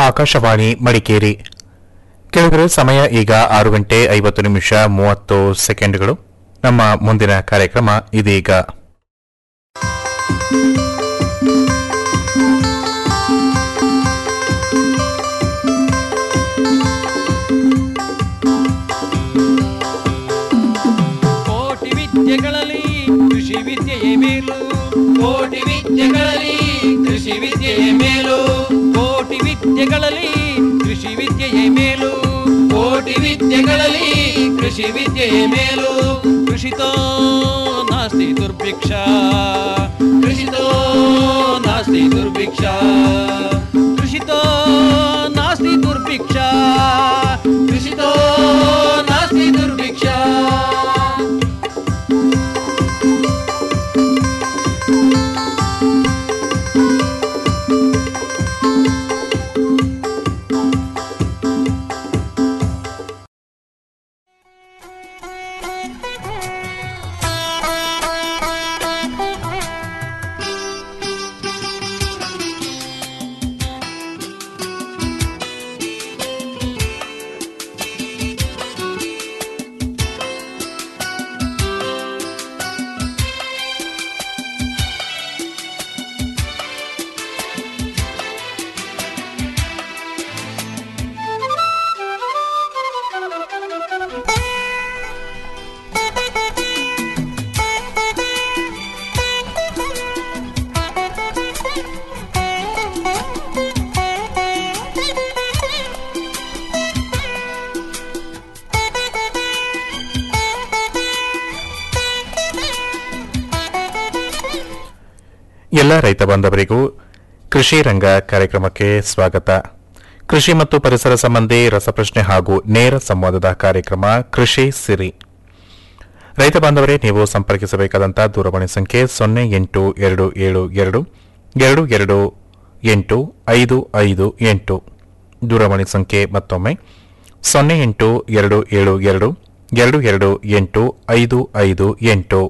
ಆಕಾಶವಾಣಿ ಮಡಿಕೇರಿ ಕೆಳಗರೆ ಸಮಯ ಈಗ ಆರು ಗಂಟೆ ಐವತ್ತು ನಿಮಿಷ ಮೂವತ್ತು ಸೆಕೆಂಡ್ಗಳು ನಮ್ಮ ಮುಂದಿನ ಕಾರ್ಯಕ್ರಮ ಇದೀಗ ಕೋಟಿ ವಿದ್ಯೆಗಳಲ್ಲಿ ಕೃಷಿ ವಿದ್ಯೆಯೇ ಮೇಲು ಕೋಟಿ ವಿದ್ಯೆಗಳಲ್ಲಿ ಕೃಷಿ ವಿದ್ಯೆಯೇ ಮೇಲು ಕೋಟಿ ವಿದ್ಯೆಗಳಲ್ಲಿ ಕೃಷಿ ವಿದ್ಯೆಯೇ ಮೇಲು ಕೋಟಿ ವಿದ್ಯೆಗಳಲ್ಲಿ ಕೃಷಿ ವಿದ್ಯೆಯೇ ಮೇಲು ಕೃಷಿತೋ ನಾಸ್ತಿ ದುರ್ಭಿಕ್ಷ ಕೃಷಿತೋ ನಾಸ್ತಿ ದುರ್ಭಿಕ್ಷ ಕೃಷಿತೋ ನಾಸ್ತಿ ದುರ್ಭಿಕ್ಷ ಕೃಷಿತೋ ನಾಸ್ತಿ ದುರ್ಭಿಕ್ಷ ಎಲ್ಲ ರೈತ ಬಾಂಧವರಿಗೂ ಕೃಷಿ ರಂಗ ಕಾರ್ಯಕ್ರಮಕ್ಕೆ ಸ್ವಾಗತ ಕೃಷಿ ಮತ್ತು ಪರಿಸರ ಸಂಬಂಧಿ ರಸಪ್ರಶ್ನೆ ಹಾಗೂ ನೇರ ಸಂವಾದದ ಕಾರ್ಯಕ್ರಮ ಕೃಷಿ ಸಿರಿ ರೈತ ಬಾಂಧವರೇ ನೀವು ಸಂಪರ್ಕಿಸಬೇಕಾದಂತಹ ದೂರವಾಣಿ ಸಂಖ್ಯೆ ಸೊನ್ನೆ ಎಂಟು ಎರಡು ಏಳು ಎರಡು ಎರಡು ಎರಡು ಎಂಟು ಐದು ಐದು ಎಂಟು ದೂರವಾಣಿ ಸಂಖ್ಯೆ ಮತ್ತೊಮ್ಮೆ ಸೊನ್ನೆ ಎಂಟು ಎರಡು ಏಳು ಎರಡು ಎರಡು ಎರಡು ಎಂಟು ಐದು ಐದು ಎಂಟು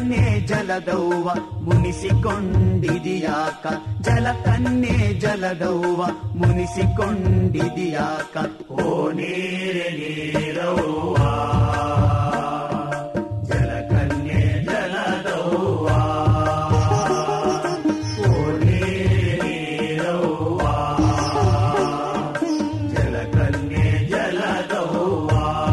ಕನ್ನೆ ಜಲದವ್ವ ಮುನಿಸಿಕೊಂಡಿದಿಯಾಕ ಜಲ ಕನ್ನೆ ಜಲದವ್ವ ಮುನಿಸಿಕೊಂಡಿದಿಯಾಕ ಓ ನೀರೆ ನೀರವ್ವ ಜಲ ಕನ್ನೆ ಜಲದವ್ವ ಓ ನೀರೆ ನೀರವ್ವ ಜಲ ಕನ್ನೆ ಜಲದವ್ವ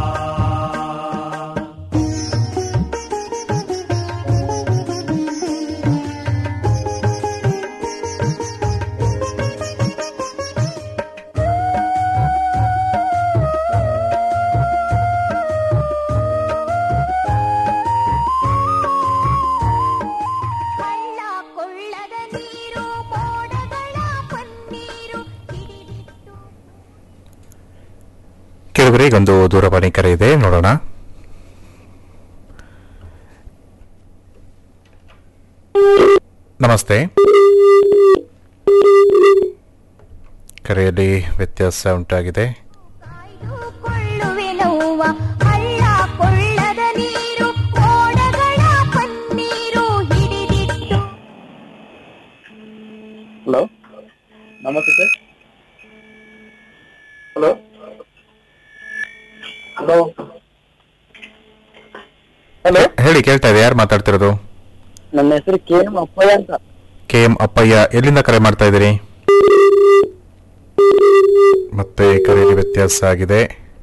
ಹಳ್ಳ ಕೊಳ್ಳದ ನೀರು ಮೋಡಗಳ ಪನ್ನೀರು ಹಿಡಿದಿಟ್ಟು ಕೆಲವರಿಗೆ ಈಗೊಂದು ದೂರವಾಣಿ ಕರೆ ಇದೆ ನೋಡೋಣ ನಮಸ್ತೆ ಕರೆಯಲ್ಲಿ ವ್ಯತ್ಯಾಸ ಉಂಟಾಗಿದೆ ಕಾಯ್ದುಕೊಳ್ಳುವೆನವ್ವ ಹಳ್ಳ ಕೊಳ್ಳದ ನೀರು ಮೋಡಗಳ ಪನ್ನೀರು ಹಿಡಿದಿಟ್ಟು ಹಲೋ ನಮಸ್ತೆ ಸರ್ ಹಲೋ ಹಲೋ ಹಲೋ ಹೇಳಿ ಕೇಳ್ತಾ ಇದೆ ಯಾರು ಮಾತಾಡ್ತಿರೋದು ನನ್ನ ಹೆಸರು ಕೆ ಎಂ ಅಪ್ಪಯ್ಯ ಅಂತ ಕೆ ಎಂ ಅಪ್ಪಯ್ಯ ಎಲ್ಲಿಂದ ಕರೆ ಮಾಡ್ತಾ ಇದ್ದೀರಿ ಮತ್ತೆ ಕರೆಯಲ್ಲಿ ವ್ಯತ್ಯಾಸ ಆಗಿದೆ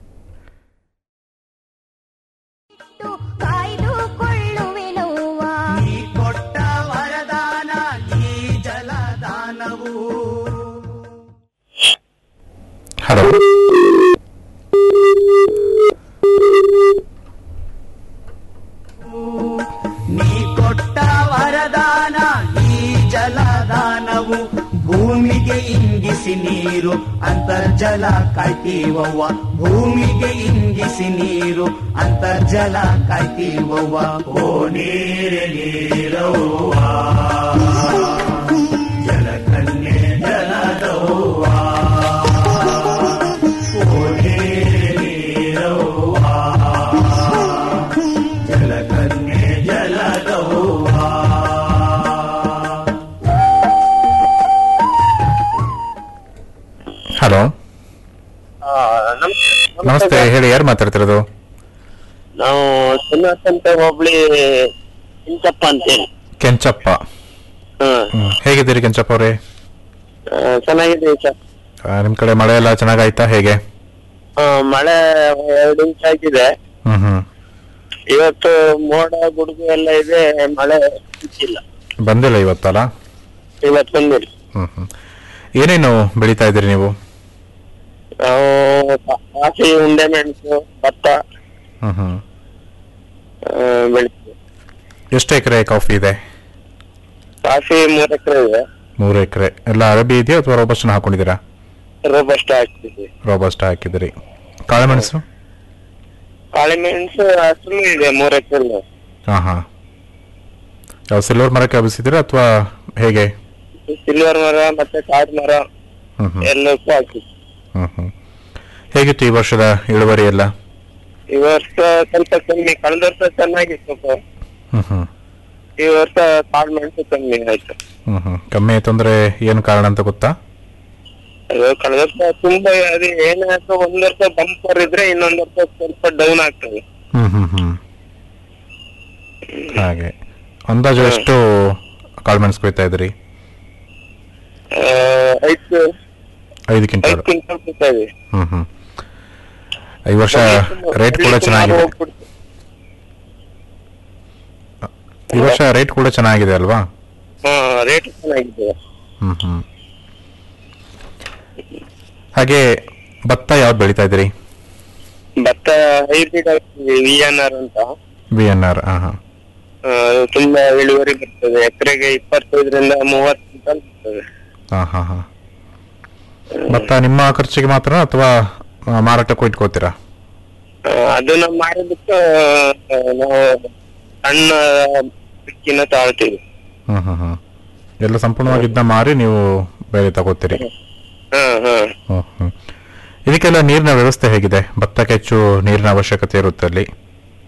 ಕಾಯ್ದುಕೊಳ್ಳುವೆನವ್ವ ನೀ ಕೊಟ್ಟ ವರದಾನ ಈ ಜಲದಾನವು ಹಲೋ ನೀ ಕೊಟ್ಟ ವರದಾನ ಈ ಜಲದಾನವು ಭೂಮಿಗೆ ಇಂಗಿಸಿ ನೀರು ಅಂತರ್ಜಲ ಕಾಯ್ತೀವವ್ವ ಭೂಮಿಗೆ ಇಂಗಿಸಿ ನೀರು ಅಂತರ್ಜಲ ಕಾಯ್ತೀವವ್ವ ಓ ನೀರೆ ನೀರವ್ವ ಜಲಕನ್ಯೆ ಜಲದವ್ವ ಓ ನೀರೆ ನೀರವ್ವ ಜಲಕನ್ಯೆ ಜಲದವ್ವ ಹಲೋ ಆ, ನಮ್- ನಮಸ್ತೆ ಹೇಳಿ ಯಾರು ಮಾತಾಡ್ತಿರೋದು ನಾವು ಚಿನ್ನಸಂತೆ ಹೋಬಳಿ ಇಂಚಪ್ಪ ಅಂತೇಳಿ ಕೆಂಚಪ್ಪ ಹ್ಮ್ ಹ್ಮ್. ಹೇಗಿದ್ದೀರಿ ಕೆಂಚಪ್ಪ ಅವರೇ ಆ, ಚೆನ್ನಾಗಿದೆ ಸರ್ ನಿಮ್ ಕಡೆ ಮಳೆ ಎಲ್ಲ ಚೆನ್ನಾಗಾಯ್ತಾ ಹೇಗೆ ಆ, ಮಳೆ ಎರಡು ಇಂಚ್ ಆಗಿದೆ ಹ್ಮ್ ಹ್ಮ್ ಇವತ್ತು ಮೋಡ ಗುಡುಗು ಎಲ್ಲ ಇದೆ ಮಳೆ ಸಿಕ್ಕಿಲ್ಲ ಬಂದಿಲ್ಲ ಇವತ್ತಲ್ಲ ಇವತ್ತು ಬಂದಿಲ್ಲ ಹ್ಮ್ ಹ್ಮ್ ಏನೇನು ಬೆಳೀತಾ ಇದ್ದೀರಿ ನೀವು ನಾವು ಕಾಫಿ ಉಂಡೆ ಮೆಣಸು ಭತ್ತ ಹ್ಮ್ ಹ್ಮ್ ಆ, ಬೆಳಿತೀವಿ ಎಷ್ಟು ಎಕರೆ ಕಾಫಿ ಇದೆ ಕಾಫಿ ಮೂರ್ ಎಕರೆ ಇದೆ ಮೂರು ಎಕರೆ ಎಲ್ಲ ಅರಬಿ ಇದೆಯಾ ಅಥವಾ ರೋಬಸ್ಟನ್ನ ಹಾಕೊಂಡಿದ್ದೀರಾ ರೋಬಸ್ಟ್ ಹಾಕ್ತಿದ್ವಿ ರೋಬಸ್ಟ್ ಹಾಕಿದಿರಿ ಕಾಳುಮೆಣಸು ಕಾಳಿ ಮೆಣಸು ಹಸಿರು ಇದೆ ಮೂರ್ ಎಕರೆ ಹಾ ಹಾ ಯಾವ ಸಿಲ್ವರ್ ಮರಕ್ಕೆ ಹಬ್ಬಿಸಿದ್ದೀರಾ ಅಥವಾ ಹೇಗೆ ಸಿಲ್ವರ್ ಮರ ಮತ್ತೆ ಕಾಡ್ ಮರ ಹ್ಮ್ ಹ್ಮ್ ಎಲ್ಲಕ್ಕೂ ಹಾಕಿದ್ವಿ ಹ್ಮ್ ಹ್ಮ್ ಹೇಗಿತ್ತು ಈ ವರ್ಷದ ಇಳುವರಿ ಎಲ್ಲ ಈ ವರ್ಷ ಸ್ವಲ್ಪ ಕಮ್ಮಿ ಕಳೆದ ವರ್ಷ ಚೆನ್ನಾಗಿತ್ತು ಸ್ವಲ್ಪ. ಹ್ಮ್ ಹ್ಮ್ ಈ ವರ್ಷ ಕಾಳು ಮೆಣಸು ಕಮ್ಮಿ ಆಯ್ತು ಹ್ಮ್ ಹ್ಮ್ ಕಮ್ಮಿ ಆಯ್ತು ಅಂದ್ರೆ ಏನು ಕಾರಣ ಅಂತ ಗೊತ್ತಾ ಅದು ಕಳೆದ ವರ್ಷ ತುಂಬಾ ಅದು ಏನಾಯ್ತು ಒಂದ್ ವರ್ಷ ಬಂಪರ್ ಇದ್ರೆ ಇನ್ನೊಂದ್ ವರ್ಷ ಸ್ವಲ್ಪ ಡೌನ್ ಆಗ್ತದೆ ಹ್ಮ್ ಹ್ಮ್ ಹ್ಮ್ ಹಾಗೆ ಅಂದಾಜು ಎಷ್ಟು ಕಾಳುಮೆಣಸು ಕೊಯ್ತಾ ಇದ್ರಿ ಆ, ಐದು ಐದು ಕ್ವಿಂಟಲ್ ಐದು ಕ್ವಿಂಟಲ್ ಕೊಡ್ತಾ ಇದೆ ಹ್ಮ್ ಹ್ಮ್ ಈ ವರ್ಷ ರೇಟ್ ಕೂಡ ಚೆನ್ನಾಗಿದೆ ಈ ವರ್ಷ ರೇಟ್ ಕೂಡ ಚೆನ್ನಾಗಿದೆ ಅಲ್ವಾ ಹಾ ರೇಟ್ ಚೆನ್ನಾಗಿದೆ ಹ್ಮ್ ಹ್ಮ್ ಹಾಗೆ ಭತ್ತ ಯಾವ್ದು ಬೆಳಿತಾ ಇದ್ದೀರಿ ಭತ್ತ ಹೈಬ್ರಿಡ್ ಹಾಕ್ತೀವಿ ವಿ ಎನ್ ಆರ್ ಅಂತ ಬಿ ಎನ್ ಆರ್ ಹಾ ಹಾ ಆ, ಅದು ತುಂಬಾ ಇಳುವರಿ ಬರ್ತದೆ ಎಕರೆಗೆ ಇಪ್ಪತ್ತೈದರಿಂದ ಮೂವತ್ತು ಕ್ವಿಂಟಲ್ ಬರ್ತದೆ ಹಾ ಹಾ ಹಾ ಭತ್ತ ನಿಮ್ಮ ಖರ್ಚಿಗೆ ಮಾತ್ರ ಅಥವಾ ಆ, ಮಾರಾಟಕ್ಕೂ ಇಟ್ಕೋತೀರಾ ಆ, ಅದು ನಾವು ಮಾರೋದಕ್ಕೆ ಆ, ನಾವು ಸಣ್ಣ ಬಿಕ್ಕಿನ ತಾಳ್ತೀವಿ ಹ್ಮ್ ಹ್ಮ್ ಹ್ಮ್ ಎಲ್ಲ ಸಂಪೂರ್ಣವಾಗಿ ಇದನ್ನ ಮಾರಿ ನೀವು ಬೇರೆ ತಗೋತೀರಿ ಹಾ ಹಾ ಹ್ಮ್ ಹ್ಮ್ ಇದಕ್ಕೆಲ್ಲ ನೀರಿನ ವ್ಯವಸ್ಥೆ ಹೇಗಿದೆ ಭತ್ತಕ್ಕೆ ಹೆಚ್ಚು ನೀರಿನ ಅವಶ್ಯಕತೆ ಇರುತ್ತೆ ಅಲ್ಲಿ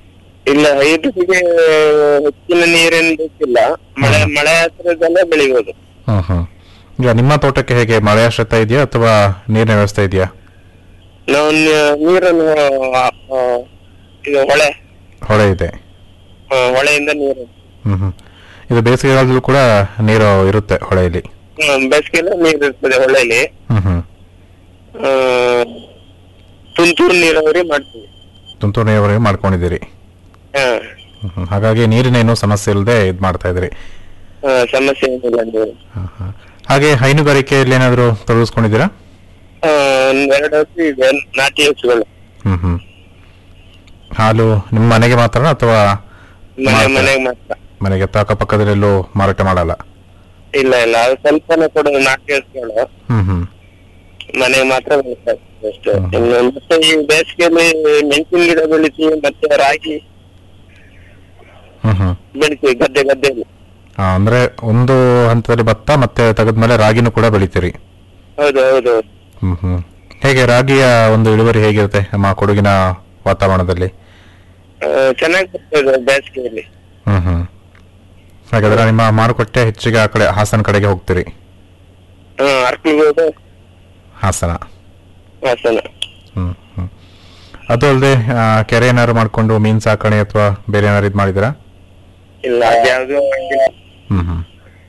ಇಲ್ಲ ಹೈಬ್ರಿಡ್ಗೆ ಹೆಚ್ಚಿನ ನೀರೇನು ಬೇಕಿಲ್ಲ ಮಳೆ ಮಳೆ ಹತ್ರದಲ್ಲೇ ಬೆಳಿಬೋದು ಹ್ಮ್ ಹ್ಮ್ ಈಗ ನಿಮ್ಮ ತೋಟಕ್ಕೆ ಹೇಗೆ ಮಳೆ ಆಶ್ರಿತ ಇದೆಯಾ ಅಥವಾ ನೀರಿನ ವ್ಯವಸ್ಥೆ ಇದೆಯಾ ನಾವು ನ- ನೀರನ್ನು ಆ, ಆ, ಇದು ಹೊಳೆ ಹೊಳೆ ಇದೆ ಆ, ಹೊಳೆಯಿಂದ ನೀರು ಹ್ಮ್ ಹ್ಮ್ ಇದು ಬೇಸಿಗೆಗಾಲದಲ್ಲೂ ಕೂಡ ನೀರು ಇರುತ್ತೆ ಹೊಳೆಯಲ್ಲಿ ಹ್ಮ್, ಬೇಸಿಗೆಲ್ಲ ನೀರು ಇರ್ತದೆ ಹೊಳೆಯಲ್ಲಿ ಹ್ಮ್ ಹ್ಮ್ ಆ, ತುಂತುರು ನೀರಾವರಿ ಮಾಡ್ತೀವಿ ತುಂತುರು ನೀರಾವರಿ ಮಾಡ್ಕೊಂಡಿದ್ದೀರಿ ಹಾ ಹ್ಮ್ ಹ್ಮ್. ಹಾಗಾಗಿ ನೀರಿನ ಏನೂ ಸಮಸ್ಯೆ ಇಲ್ಲದೆ ಇದು ಮಾಡ್ತಾ ಇದ್ದೀರಿ ಆ, ಸಮಸ್ಯೆ ಏನಿಲ್ಲ ನೀರು ಹ, ಹ. ಹಾಗೆ ಹೈನುಗಾರಿಕೆಯಲ್ಲಿ ಏನಾದರೂ ತೊಡಗಿಸ್ಕೊಂಡಿದ್ದೀರಾ ಆ, ಒಂದ್ ಎರಡು ವರ್ಷ ಇದೆ ನಾಟಿ ಹಸುಗಳು ಹ್ಮ್ ಹ್ಮ್ ಹಾಲು ನಿಮ್ಮ ಮನೆಗೆ ಮಾತ್ರ ಅಥವಾ ಮನೆ ಮಾರ್ತಾ- ಮನೆಗೆ ಮಾತ್ರ ಮನೆಗೆ ಅಥವಾ ಅಕ್ಕಪಕ್ಕದಲ್ಲೆಲ್ಲೂ ಮಾರಾಟ ಮಾಡಲ್ಲ ಇಲ್ಲ ಇಲ್ಲ ಅದು ಸ್ವಲ್ಪನೇ ಕೊಡೋದು ನಾಟಿ ಹಸುಗಳು ಹ್ಮ್ ಹ್ಮ್ ಮನೆಗೆ ಮಾತ್ರ ಬೆಳಿತಾರೆ ಅಷ್ಟೇ ಹ್ಮ್. ಇನ್ನು ಮತ್ತೆ ಈ ಬೇಸಿಗೆಯಲ್ಲಿ ಮೆಣಸಿನ ಗಿಡ ಬೆಳಿತೀವಿ ಮತ್ತೆ ರಾಗಿ ಹ್ಮ್ ಹ್ಮ್ ಬೆಳಿತೀವಿ ಗದ್ದೆ ಗದ್ದೆಯಲ್ಲಿ ಆ, ಅಂದ್ರೆ ಒಂದು ಹಂತದಲ್ಲಿ ಭತ್ತ ಮತ್ತೆ ತೆಗೆದ್ಮೇಲೆ ರಾಗಿನೂ ಕೂಡ ಬೆಳಿತೀರಿ ಹೌದು ಹೌದು ಹ್ಮ್ ಹ್ಮ್ ಹೇಗೆ ರಾಗಿಯ ಒಂದು ಇಳುವರಿ ಹೇಗಿರುತ್ತೆ ನಮ್ಮ ಕೊಡಗಿನ ವಾತಾವರಣದಲ್ಲಿ ಆ, ಚೆನ್ನಾಗಿ ಬರ್ತದೆ ಬೇಸಿಗೆಯಲ್ಲಿ ಹ್ಮ್ ಹ್ಮ್ ಹಾಗಾದ್ರೆ ನಿಮ್ಮ ಮಾರುಕಟ್ಟೆ ಹೆಚ್ಚಿಗೆ ಆ ಕಡೆ ಹಾಸನ ಕಡೆಗೆ ಹೋಗ್ತೀರಿ ಹಾ ಅರ್ಕಲ್ಗೋದು ಹಾಸನ ಹಾಸನ ಹ್ಮ್ ಹ್ಮ್ ಅದು ಅಲ್ಲದೆ ಕೆರೆ ಏನಾದ್ರು ಮಾಡ್ಕೊಂಡು ಮೀನ್ ಸಾಕಣೆ ಅಥವಾ ಬೇರೆ ಏನಾದ್ರು ಇದು ಮಾಡಿದಿರಾ ಇಲ್ಲ ಅದ್ಯಾವ್ದು ಮಾಡಿಲ್ಲ. ಹ್ಮ್ ಹ್ಮ್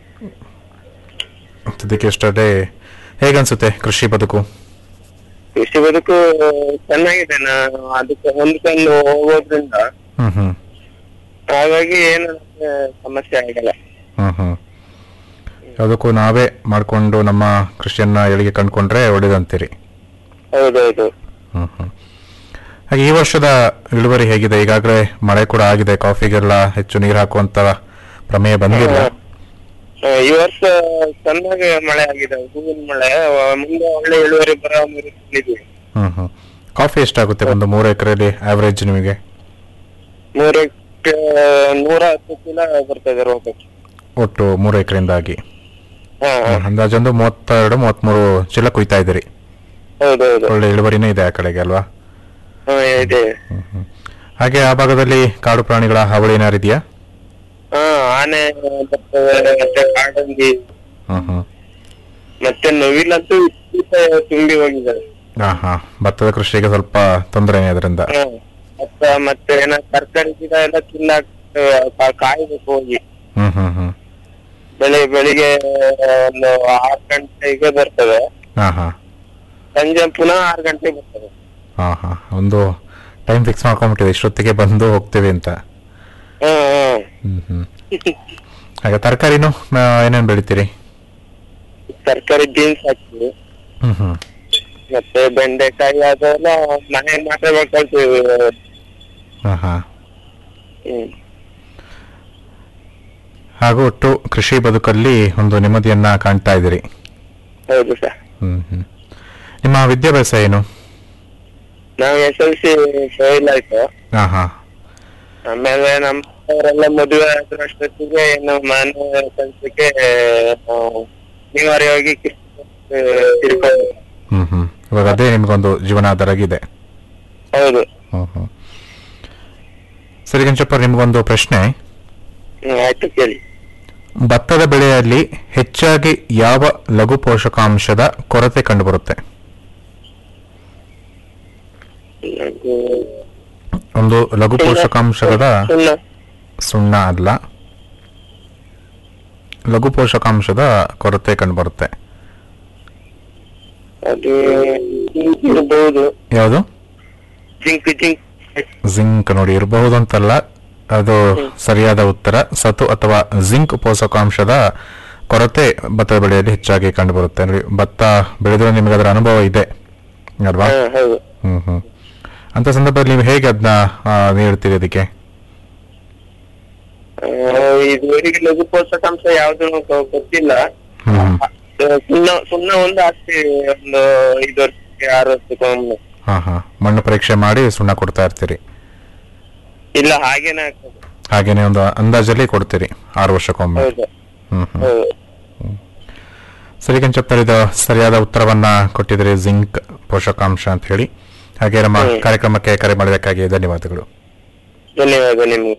ಸದ್ಯಕ್ಕೆ ಎಷ್ಟೇ ಹೇಗನ್ಸುತ್ತೆ ಕೃಷಿ ಬದುಕು ಕೃಷಿ ಬದುಕು ಚೆನ್ನಾಗಿದೆ ನಾನು ಅದಕ್ಕೆ ಹೊಂದ್ಕೊಂಡು ಹೋಗೋದ್ರಿಂದ ಹ್ಮ್ ಹ್ಮ್ ಹಾಗಾಗಿ ಏನು ನಮ್ಗೆ ಸಮಸ್ಯೆ ಆಗಲ್ಲ ಹ್ಮ್ ಹ್ಮ್ ಯಾವುದಕ್ಕೂ ನಾವೇ ಮಾಡ್ಕೊಂಡು ನಮ್ಮ ಕೃಷಿಯನ್ನ ಎಳಿಗೆ ಕಂಡ್ಕೊಂಡ್ರೆ ಒಳ್ಳೇದಂತೀರಿ ಹೌದೌದು ಹ್ಮ್ ಹ್ಮ್ ಹಾಗೆ ಈ ವರ್ಷದ ಇಳುವರಿ ಹೇಗಿದೆ ಈಗಾಗಲೇ ಮಳೆ ಕೂಡ ಆಗಿದೆ ಕಾಫಿಗೆಲ್ಲ ಹೆಚ್ಚು ನೀರು ಹಾಕುವಂತ ಪ್ರಮೇಯ ಬಂದಿಲ್ಲ ಆ, ಈ ವರ್ಷ ಚೆನ್ನಾಗಿ ಮಳೆ ಆಗಿದೆ ಹೂವಿನ ಮಳೆ ಆ, ಮುಂದೆ ಒಳ್ಳೆ ಇಳುವರಿ ಬರೋ ನಿರೀಕ್ಷೆ ಹ್ಮ್ ಹ್ಮ್ ಕಾಫಿ ಎಷ್ಟಾಗುತ್ತೆ ಒಂದು ಮೂರು ಎಕರೆಯಲ್ಲಿ ಆವರೇಜ್ ನಿಮಗೆ ನೂರಕ್ಕೆ ನೂರ ಹತ್ತು ಚೀಲ ಬರ್ತದೆ ರೋಗ ಒಟ್ಟು ಮೂರು ಎಕರೆಯಿಂದಾಗಿ ಹಾ ಹಾ. ಅಂದಾಜೊಂದು ಮೂವತ್ತೆರಡು ಮೂವತ್ಮೂರು ಚೀಲ ಕುಯ್ತಾ ಇದ್ದೀರಿ ಹೌದೌದು ಒಳ್ಳೆ ಇಳುವರಿನೇ ಇದೆ ಆ ಕಡೆಗೆ ಅಲ್ವಾ ಹಾ ಇದೆ ಹ್ಮ್ ಹ್ಮ್. ಹಾಗೆ ಆ ಭಾಗದಲ್ಲಿ ಕಾಡು ಪ್ರಾಣಿಗಳ ಹಾವಳಿ ಏನಾರು ಇದೆಯಾ ಹಾ ಆನೆ ಬರ್ತವೆ ಮತ್ತೆ ಕಾಡಂಗಿ ಹ್ಮ್ ಹ್ಮ್ ಮತ್ತೆ ನವಿಲಂತೂ ವಿಪರೀತ ತುಂಬಿ ಹೋಗಿದ್ದಾರೆ ಹಾ ಹಾ ಭತ್ತದ ಕೃಷಿಗೆ ಸ್ವಲ್ಪ ತೊಂದರೆನೇ ಅದರಿಂದ ಹಾ. ಮತ್ತೆ ಮತ್ತೆ ಏನ ತರಕಾರಿ ಗಿಡ ಎಲ್ಲ ತಿನ್ನಾಕ್ ಆ, ಕಾಯ್ಬೇಕು ಹೋಗಿ ಹ್ಮ್ ಹ್ಮ್ ಹ್ಮ್ ಬೆಳಿ ಬೆಳಿಗ್ಗೆ ಒಂದು ಆರು ಗಂಟೆಗೆ ಬರ್ತದೆ ಹಾ ಹಾ ಸಂಜೆ ಪುನಃ ಆರು ಗಂಟೆಗೆ ಬರ್ತದೆ ಹಾ ಹಾ ಒಂದು ಟೈಮ್ ಫಿಕ್ಸ್ ಮಾಡ್ಕೊಂಡ್ಬಿಟ್ಟಿದೆ ಇಷ್ಟೊತ್ತಿಗೆ ಬಂದು ಹೋಗ್ತೇವೆ ಅಂತ ಹಾ ಹಾ ಹ್ಮ್ ಹ್ಮ್ ಹಾಗೆ ತರಕಾರಿನೂ ಏನೇನು ಬೆಳಿತೀರಿ ತರಕಾರಿ ಬೀನ್ಸ್ ಹಾಕ್ತೀವಿ ಹ್ಮ್ ಹ್ಮ್ ಮತ್ತೆ ಬೆಂಡೆಕಾಯಿ ಅದೆಲ್ಲ ಮನೆ ಮಾತ್ರ ಬೆಳ್ಕೊಳ್ತೀವಿ ಹಾ ಹಾ ಹ್ಮ್ ಹಾಗೂ ಒಟ್ಟು ಕೃಷಿ ಬದುಕಲ್ಲಿ ಒಂದು ನೆಮ್ಮದಿಯನ್ನ ಕಾಣ್ತಾ ಇದ್ದೀರಿ ಹೌದು ಸರ್ ಹ್ಮ್ ಹ್ಮ್ ನಿಮ್ಮ ವಿದ್ಯಾಭ್ಯಾಸ ಏನು ನಾವು ಎಸ್ ಎಲ್ ಸಿ ಫೇಲ್ ಆಯ್ತು ಹಾ ಹಾ ಆಮೇಲೆ ನಮ್ಮವರೆಲ್ಲ ಮದುವೆ ಆದ್ರ ಅಷ್ಟೊತ್ತಿಗೆ ಇನ್ನು ಮನೆ ಕೆಲ್ಸಕ್ಕೆ ನಾವು ಅನಿವಾರ್ಯವಾಗಿ ತಿರ್ಕೊಂಡು ಹ್ಮ್ ಹ್ಮ್ ಇವಾಗ ಅದೇ ನಿಮ್ಗೊಂದು ಜೀವನಾಧಾರ ಆಗಿದೆ ಹೌದು ಹ್ಮ್ ಹ್ಮ್ ಸರಿ ಗಂಚಪ್ಪ ನಿಮ್ಗೊಂದು ಪ್ರಶ್ನೆ ಹ್ಮ್, ಆಯ್ತು ಕೇಳಿ ಭತ್ತದ ಬೆಳೆಯಲ್ಲಿ ಹೆಚ್ಚಾಗಿ ಯಾವ ಲಘು ಪೋಷಕಾಂಶದ ಕೊರತೆ ಕಂಡುಬರುತ್ತೆ ಅದು ಒಂದು ಲಘು ಪೋಷಕಾಂಶದ ಸುಣ್ಣ ಸುಣ್ಣ ಅಲ್ಲ ಲಘು ಪೋಷಕಾಂಶದ ಕೊರತೆ ಕಂಡುಬರುತ್ತೆ ಅದು ಜಿಂಕ್ ಇರ್ಬಹುದು ಯಾವುದು ಜಿಂಕ್ ಜಿಂಕ್ ಜಿಂಕ್ ನೋಡಿ ಇರಬಹುದು ಅಂತಲ್ಲ ಅದು ಸರಿಯಾದ ಉತ್ತರ ಸತು ಅಥವಾ ಜಿಂಕ್ ಪೋಷಕಾಂಶದ ಕೊರತೆ ಭತ್ತದ ಬೆಳೆಯಲ್ಲಿ ಹೆಚ್ಚಾಗಿ ಕಂಡುಬರುತ್ತೆ ಅಂದ್ರೆ ಭತ್ತ ಬೆಳೆದ್ರೆ ನಿಮಗೆ ಅದರ ಅನುಭವ ಇದೆ ಅಲ್ವಾ ಹಾ ಹೌದು ಹ್ಮ್ ಹ್ಮ್ ಅಂತ ಸಂದರ್ಭದಲ್ಲಿ ನೀವು ಹೇಗೆ ಅದನ್ನ ನೀಡ್ತೀರಿ ಅದಕ್ಕೆ ಆ, ಇದುವರೆಗೆ ಲಘು ಪೋಷಕಾಂಶ ಯಾವ್ದು ಗೊತ್ತಿಲ್ಲ ಹ್ಮ್ ಅದು ಸುಣ್ಣ ಸುಣ್ಣ ಒಂದು ಹಾಕ್ತಿವಿ ಒಂದು ಐದು ವರ್ಷಕ್ಕೆ ಆರು ವರ್ಷಕ್ಕೆ ಒಮ್ಮೆ ಹಾ ಹಾ ಮಣ್ಣು ಪರೀಕ್ಷೆ ಮಾಡಿ ಸುಣ್ಣ ಕೊಡ್ತಾ ಇರ್ತೀರಿ ಇಲ್ಲ ಹಾಗೇನೆ ಹಾಕೋದು ಹಾಗೇನೆ ಒಂದು ಅಂದಾಜಲ್ಲಿ ಕೊಡ್ತೀರಿ ಆರು ವರ್ಷಕ್ಕೊಮ್ಮೆ ಹೌದು ಹ್ಮ್ ಹ್ಮ್ ಹೌದು ಸರಿ ಕಂಚಪ್ಪ ಇದು ಸರಿಯಾದ ಉತ್ತರವನ್ನ ಕೊಟ್ಟಿದ್ದೀರಿ ಜಿಂಕ್ ಪೋಷಕಾಂಶ ಅಂತ ಹೇಳಿ ಹಾಗೆ ನಮ್ಮ ಹ್ಮ್. ಕಾರ್ಯಕ್ರಮಕ್ಕೆ ಕರೆ ಮಾಡಿದ್ದಕ್ಕಾಗಿ ಧನ್ಯವಾದಗಳು ಧನ್ಯವಾದ ನಿಮ್ಗೆ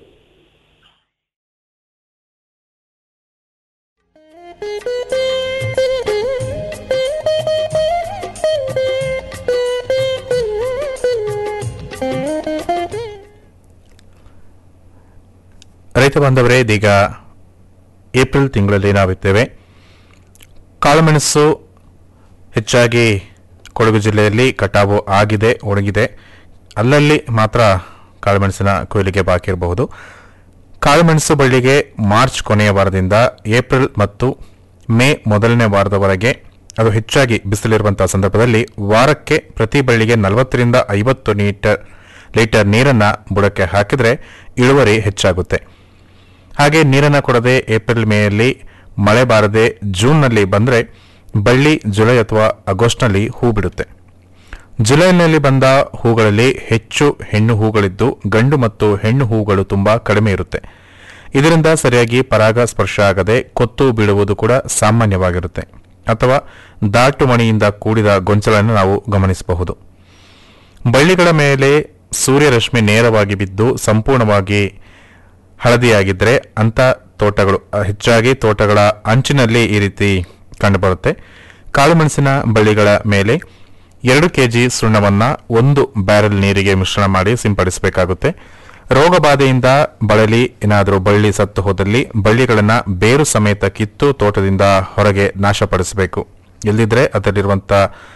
ರೈತ ಬಾಂಧವರೇ ಇದೀಗ ಏಪ್ರಿಲ್ ತಿಂಗಳಲ್ಲಿ ನಾವಿದ್ದೇವೆ ಕಾಳುಮೆಣಸು ಹೆಚ್ಚಾಗಿ ಕೊಡಗು ಜಿಲ್ಲೆಯಲ್ಲಿ ಕಟಾವು ಆಗಿದೆ ಒಣಗಿದೆ ಅಲ್ಲಲ್ಲಿ ಮಾತ್ರ ಕಾಳುಮೆಣಸಿನ ಕೊಯ್ಲಿಗೆ ಬಾಕಿ ಇರಬಹುದು ಕಾಳುಮೆಣಸು ಬಳ್ಳಿಗೆ ಮಾರ್ಚ್ ಕೊನೆಯ ವಾರದಿಂದ ಏಪ್ರಿಲ್ ಮತ್ತು ಮೇ ಮೊದಲನೇ ವಾರದವರೆಗೆ ಅದು ಹೆಚ್ಚಾಗಿ ಬಿಸಿಲಿರುವಂತಹ ಸಂದರ್ಭದಲ್ಲಿ ವಾರಕ್ಕೆ ಪ್ರತಿ ಬಳ್ಳಿಗೆ ನಲವತ್ತರಿಂದ ಐವತ್ತು ಲೀಟರ್ ಲೀಟರ್ ನೀರನ್ನು ಬುಡಕ್ಕೆ ಹಾಕಿದರೆ ಇಳುವರಿ ಹೆಚ್ಚಾಗುತ್ತೆ ಹಾಗೆ ನೀರನ್ನು ಕೊಡದೆ ಏಪ್ರಿಲ್ ಮೇಯಲ್ಲಿ ಮಳೆ ಬಾರದೆ ಜೂನ್ನಲ್ಲಿ ಬಂದರೆ ಬಳ್ಳಿ ಜುಲೈ ಅಥವಾ ಆಗಸ್ಟ್ನಲ್ಲಿ ಹೂ ಬಿಡುತ್ತೆ ಜುಲೈನಲ್ಲಿ ಬಂದ ಹೂಗಳಲ್ಲಿ ಹೆಚ್ಚು ಹೆಣ್ಣು ಹೂಗಳಿದ್ದು ಗಂಡು ಮತ್ತು ಹೆಣ್ಣು ಹೂಗಳು ತುಂಬಾ ಕಡಿಮೆ ಇರುತ್ತೆ ಇದರಿಂದ ಸರಿಯಾಗಿ ಪರಾಗ ಸ್ಪರ್ಶ ಆಗದೆ ಕೊತ್ತು ಬೀಳುವುದು ಕೂಡ ಸಾಮಾನ್ಯವಾಗಿರುತ್ತೆ ಅಥವಾ ದಾಟು ಮಣಿಯಿಂದ ಕೂಡಿದ ಗೊಂಚಲನ್ನು ನಾವು ಗಮನಿಸಬಹುದು ಬಳ್ಳಿಗಳ ಮೇಲೆ ಸೂರ್ಯರಶ್ಮಿ ನೇರವಾಗಿ ಬಿದ್ದು ಸಂಪೂರ್ಣವಾಗಿ ಹಳದಿಯಾಗಿದ್ದರೆ ಅಂಥ ತೋಟಗಳು ಅ, ಹೆಚ್ಚಾಗಿ ತೋಟಗಳ ಅಂಚಿನಲ್ಲಿ ಈ ರೀತಿ ಕಂಡುಬರುತ್ತೆ ಕಾಳುಮೆಣಸಿನ ಬಳ್ಳಿಗಳ ಮೇಲೆ ಎರಡು ಕೆಜಿ ಸುಣ್ಣವನ್ನ ಒಂದು ಬ್ಯಾರೆಲ್ ನೀರಿಗೆ ಮಿಶ್ರಣ ಮಾಡಿ ಸಿಂಪಡಿಸಬೇಕಾಗುತ್ತೆ ರೋಗ ಬಾಧೆಯಿಂದ ಬಳಲಿ ಏನಾದರೂ ಬಳ್ಳಿ ಸತ್ತು ಹೋದಲ್ಲಿ ಬಳ್ಳಿಗಳನ್ನ ಬೇರು ಸಮೇತ ಕಿತ್ತು ತೋಟದಿಂದ ಹೊರಗೆ ನಾಶಪಡಿಸಬೇಕು ಇಲ್ಲದಿದ್ರೆ ಅದರಲ್ಲಿರುವಂಥ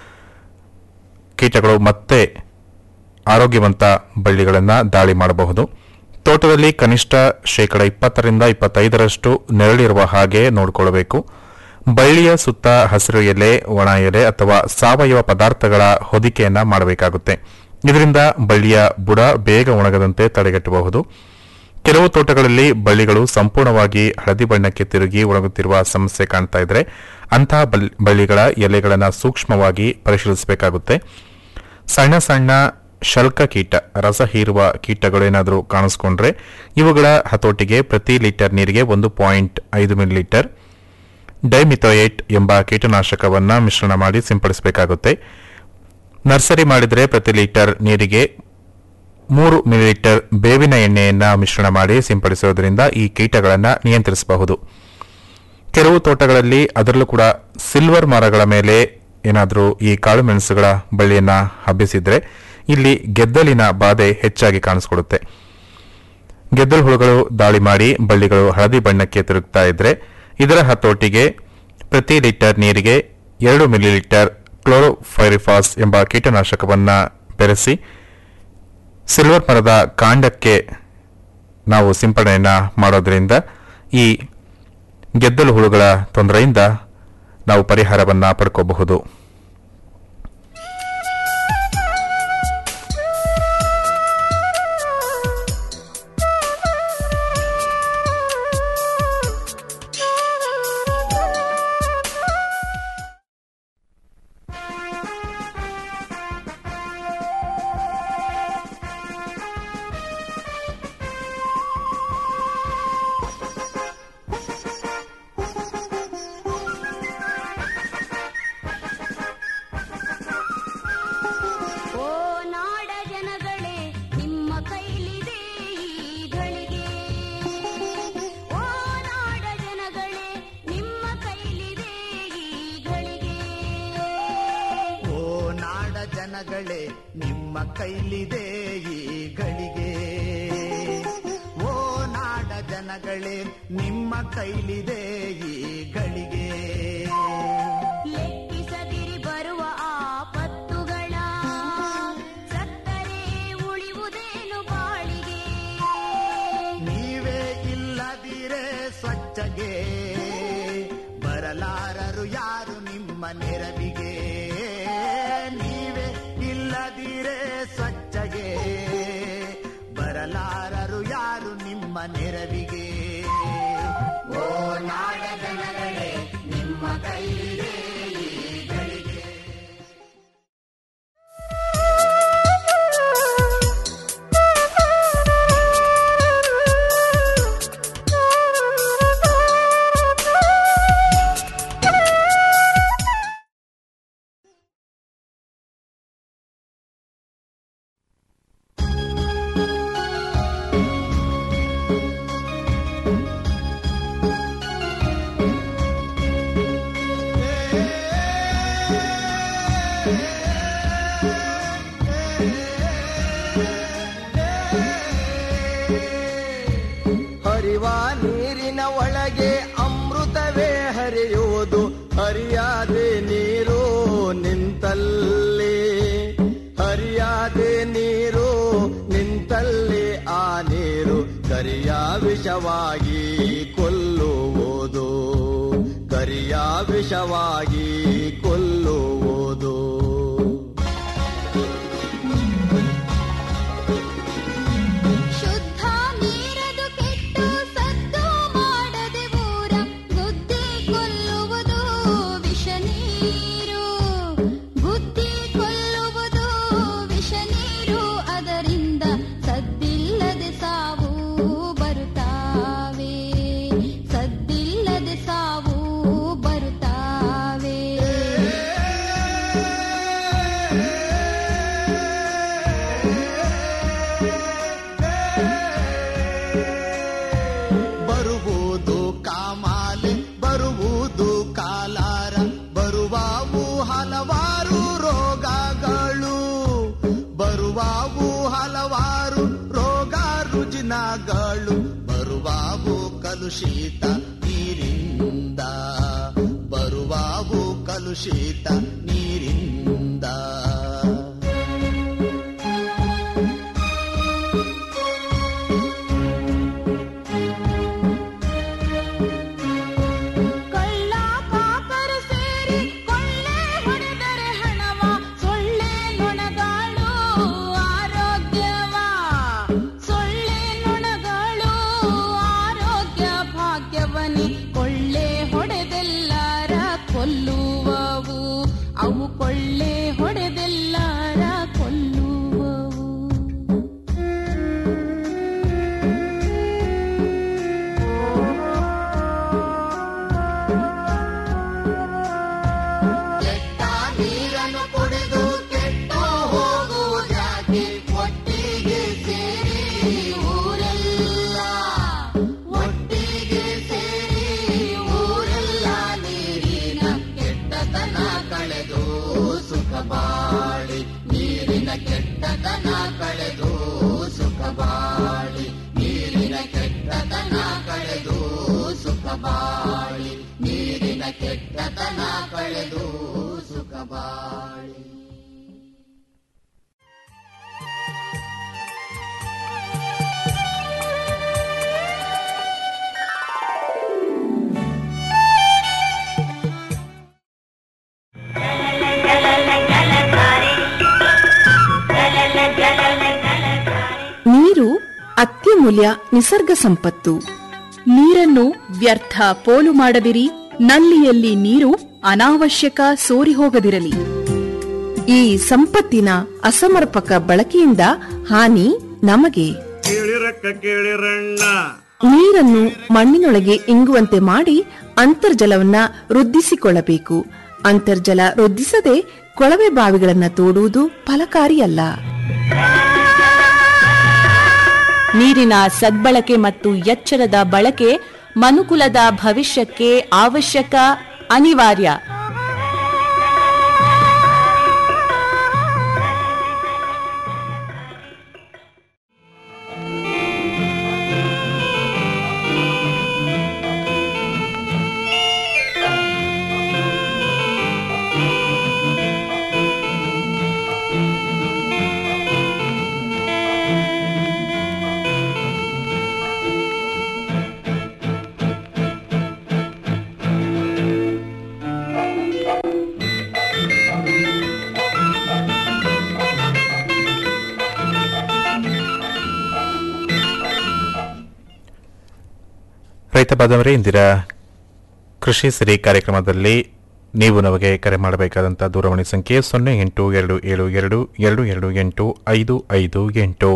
ಕೀಟಗಳು ಮತ್ತೆ ಆರೋಗ್ಯವಂತ ಬಳ್ಳಿಗಳನ್ನು ದಾಳಿ ಮಾಡಬಹುದು ತೋಟದಲ್ಲಿ ಕನಿಷ್ಠ ಶೇಕಡ ಇಪ್ಪತ್ತರಿಂದ ಇಪ್ಪತ್ತೈದರಷ್ಟು ನೆರಳಿರುವ ಹಾಗೆ ನೋಡಿಕೊಳ್ಳಬೇಕು ಬಳ್ಳಿಯ ಸುತ್ತ ಹಸಿರು ಎಲೆ ಒಣ ಎಲೆ ಅಥವಾ ಸಾವಯವ ಪದಾರ್ಥಗಳ ಹೊದಿಕೆಯನ್ನ ಮಾಡಬೇಕಾಗುತ್ತೆ ಇದರಿಂದ ಬಳ್ಳಿಯ ಬುಡ ಬೇಗ ಒಣಗದಂತೆ ತಡೆಗಟ್ಟಬಹುದು ಕೆಲವು ತೋಟಗಳಲ್ಲಿ ಬಳ್ಳಿಗಳು ಸಂಪೂರ್ಣವಾಗಿ ಹಳದಿ ಬಣ್ಣಕ್ಕೆ ತಿರುಗಿ ಒಣಗುತ್ತಿರುವ ಸಮಸ್ಯೆ ಕಾಣ್ತಾ ಇದ್ರೆ ಅಂತಹ ಬಲ್- ಬಳ್ಳಿಗಳ ಎಲೆಗಳನ್ನು ಸೂಕ್ಷ್ಮವಾಗಿ ಪರಿಶೀಲಿಸಬೇಕಾಗುತ್ತೆ ಸಣ್ಣ ಸಣ್ಣ ಶಲ್ಕ ಕೀಟ ರಸ ಹೀರುವ ಕೀಟಗಳೇನಾದರೂ ಕಾಣಿಸ್ಕೊಂಡ್ರೆ ಇವುಗಳ ಹತೋಟಿಗೆ ಪ್ರತಿ ಲೀಟರ್ ನೀರಿಗೆ ಒಂದು ಪಾಯಿಂಟ್ ಐದು ಮಿಲಿಲೀಟರ್ ಡೈಮಿಥೋಯೇಟ್ ಎಂಬ ಕೀಟನಾಶಕವನ್ನ ಮಿಶ್ರಣ ಮಾಡಿ ಸಿಂಪಡಿಸಬೇಕಾಗುತ್ತೆ ನರ್ಸರಿ ಮಾಡಿದರೆ ಪ್ರತಿ ಲೀಟರ್ ನೀರಿಗೆ ಮೂರು ಮಿಲಿಲೀಟರ್ ಬೇವಿನ ಎಣ್ಣೆಯನ್ನ ಮಿಶ್ರಣ ಮಾಡಿ ಸಿಂಪಡಿಸುವುದರಿಂದ ಈ ಕೀಟಗಳನ್ನು ನಿಯಂತ್ರಿಸಬಹುದು ಕೆಲವು ತೋಟಗಳಲ್ಲಿ ಅದರಲ್ಲೂ ಕೂಡ ಸಿಲ್ವರ್ ಮರಗಳ ಮೇಲೆ ಏನಾದರೂ ಈ ಕಾಳು ಮೆಣಸುಗಳ ಬಳ್ಳಿಯನ್ನ ಹಬ್ಬಿಸಿದ್ರೆ ಇಲ್ಲಿ ಗೆದ್ದಲಿನ ಬಾಧೆ ಹೆಚ್ಚಾಗಿ ಕಾಣಿಸ್ಕೊಡುತ್ತೆ ಗೆದ್ದಲು ಹುಳುಗಳು ದಾಳಿ ಮಾಡಿ ಬಳ್ಳಿಗಳು ಹಳದಿ ಬಣ್ಣಕ್ಕೆ ತಿರುಗ್ತಾ ಇದ್ರೆ ಇದರ ಹತೋಟಿಗೆ ಪ್ರತಿ ಲೀಟರ್ ನೀರಿಗೆ ಎರಡು ಮಿಲಿಲೀಟರ್ ಕ್ಲೋರೋಫೈರಿಫಾಸ್ ಎಂಬ ಕೀಟನಾಶಕವನ್ನ ಬೆರೆಸಿ ಸಿಲ್ವರ್ ಮರದ ಕಾಂಡಕ್ಕೆ ನಾವು ಸಿಂಪಡಣೆಯನ್ನ ಮಾಡೋದ್ರಿಂದ ಈ ಗೆದ್ದಲು ಹುಳುಗಳ ತೊಂದರೆಯಿಂದ ನಾವು ಪರಿಹಾರವನ್ನ ಪಡ್ಕೋಬಹುದು ಓ ನಾಡ ಜನಗಳೇ ನಿಮ್ಮ ಕೈಲಿದೆ ಈ ಗಳಿಗೆ ಓ ನಾಡ ಜನಗಳೇ ನಿಮ್ಮ ಕೈಲಿದೆ ಈ ಗಳಿಗೆ ಓ ನಾಡ ಜನಗಳೇ ನಿಮ್ಮ ಕೈಲಿದೆ ಈ ಗಳಿಗೆ ಓ ನಾಡ ಜನಗಳೇ ನಿಮ್ಮ ಕೈಲಿದೆ ಈ ಗಳಿಗೆ ಲೆಕ್ಕಿಸದಿರಿ ಬರುವ ಆಪತ್ತುಗಳ ಸತ್ತರೆ ಉಳಿಯುವುದೇನು ಬಾಳಿಗೆ ನೀವೇ ಇಲ್ಲದಿರೆ ಸ್ವಚ್ಛಗೆ ಬರಲಾರರು ಯಾರು ನಿಮ್ಮ ನೆರವಿಗೆ ನೀವೇ ಇಲ್ಲದಿರೆ ಸ್ವಚ್ಛಗೆ ಬರಲಾರರು ಯಾರು ನಿಮ್ಮ ನೆರವಿಗೆ ಓ ನಾಡ ಜನಗಳೇ ನಿಮ್ಮ ಕೈಲಿದೆ ಈ ಗಳಿಗೆ ಓ ಕರಿಯ ವಿಷವಾಗಿ ಕೊಲ್ಲುವುದು ಕರಿಯ ವಿಷವಾಗಿ ಕೊಲ್ಲುವುದು ಶುದ್ಧ ನೀರದು ಕೆಟ್ಟು ಸದ್ದು ಮಾಡದೆ ಊರ ಬುದ್ಧಿ ಕೊಲ್ಲುವುದು ವಿಷ ನೀರು ಬುದ್ಧಿ ಕೊಲ್ಲುವುದು ವಿಷ ನೀರು ಅದರಿಂದ ಸದ್ದಿಲ್ಲದೆ ಸಾವು ಬರುತ್ತಾವೆ ಸದ್ದಿಲ್ಲದೆ ಸಾವು ಬರುತ್ತಾವೆ ಬರುವುದು ಕಾಮಾಲೆ ಬರುವುದು ಕಾಲಾರ ಬರುವಾವು ಹಲವಾರು ರೋಗಗಳು ಬರುವಾವು ಹಲವಾರು ರೋಗ ರುಜಿನಗಳು ಬರುವಾವು ಕಲುಷಿತ ನೀರಿಂದ ಬರುವಾವು ಕಲುಷಿತ ನೀರಿಂದ ಕಳ್ಳ ಕಾಕರ ಸೇರಿ ಕೊಳ್ಳೆ ಹೊಡೆದರೆ ಹಣವ ಸೊಳ್ಳೆ ನೊಣಗಳು ಆರೋಗ್ಯವ ಸೊಳ್ಳೆ ನೊಣಗಳು ಆರೋಗ್ಯ ಭಾಗ್ಯವನಿ ಕೊಳ್ಳೆ ಹೊಡೆದೆಲ್ಲರ ಕೊಲ್ಲುವವು ಅವು ಕೊಳ್ಳೆ ಹೊಡೆದೆಲ್ಲರ ಕೊಲ್ಲುವವು ಕೆಟ್ಟ ನೀರನ್ನು ಕುಡಿದು ಕೆಟ್ಟು ಹೋಗುವುದಾಗಿ ಒಟ್ಟಿಗೆ ಸೇರಿ ಊರೆಲ್ಲ ಒಟ್ಟಿಗೆ ಸೇರಿ ಊರೆಲ್ಲ ನೀರಿನ ಕೆಟ್ಟತನ ಕಳೆದು ಸುಖ ಬಾಳಿ ನೀರಿನ ಕೆಟ್ಟತನ ಕಳೆದು ಸುಖ ಬಾಳಿ ನೀರಿನ ಕೆಟ್ಟತನ ಕಳೆದು ಸುಖ ಬಾಳಿ ನೀರಿನ ಕೆಟ್ಟತನ ಕಳೆದು ಸುಖ ಬಾಳಿ ನೀರು ಅತ್ಯಮೂಲ್ಯ ನಿಸರ್ಗ ಸಂಪತ್ತು ನೀರನ್ನು ವ್ಯರ್ಥ ಪೋಲು ಮಾಡದಿರಿ ನಲ್ಲಿಯಲ್ಲಿ ನೀರು ಅನಾವಶ್ಯಕ ಸೋರಿ ಹೋಗದಿರಲಿ ಈ ಸಂಪತ್ತಿನ ಅಸಮರ್ಪಕ ಬಳಕೆಯಿಂದ ಹಾನಿ ನಮಗೆ ಕೇಳಿರಕ್ಕ ಕೇಳಿರಣ್ಣ ನೀರನ್ನು ಮಣ್ಣಿನೊಳಗೆ ಇಂಗುವಂತೆ ಮಾಡಿ ಅಂತರ್ಜಲವನ್ನ ವೃದ್ಧಿಸಿಕೊಳ್ಳಬೇಕು ಅಂತರ್ಜಲ ವೃದ್ಧಿಸದೆ ಕೊಳವೆ ಬಾವಿಗಳನ್ನ ತೋಡುವುದು ಫಲಕಾರಿಯಲ್ಲ ನೀರಿನ ಸದ್ಬಳಕೆ ಮತ್ತು ಎಚ್ಚರದ ಬಳಕೆ ಮನುಕುಲದ ಭವಿಷ್ಯಕ್ಕೆ ಅವಶ್ಯಕ ಅನಿವಾರ್ಯ ರೈತ ಬಾಂಧವರೇ ಇಂದಿನ ಕೃಷಿ ಸಿರಿ ಕಾರ್ಯಕ್ರಮದಲ್ಲಿ ನೀವು ನಮಗೆ ಕರೆ ಮಾಡಬೇಕಾದಂಥ ದೂರವಾಣಿ ಸಂಖ್ಯೆ ಸೊನ್ನೆ ಎಂಟು ಎರಡು ಏಳು ಎರಡು ಎರಡು ಎರಡು ಎಂಟು ಐದು ಐದು ಎಂಟು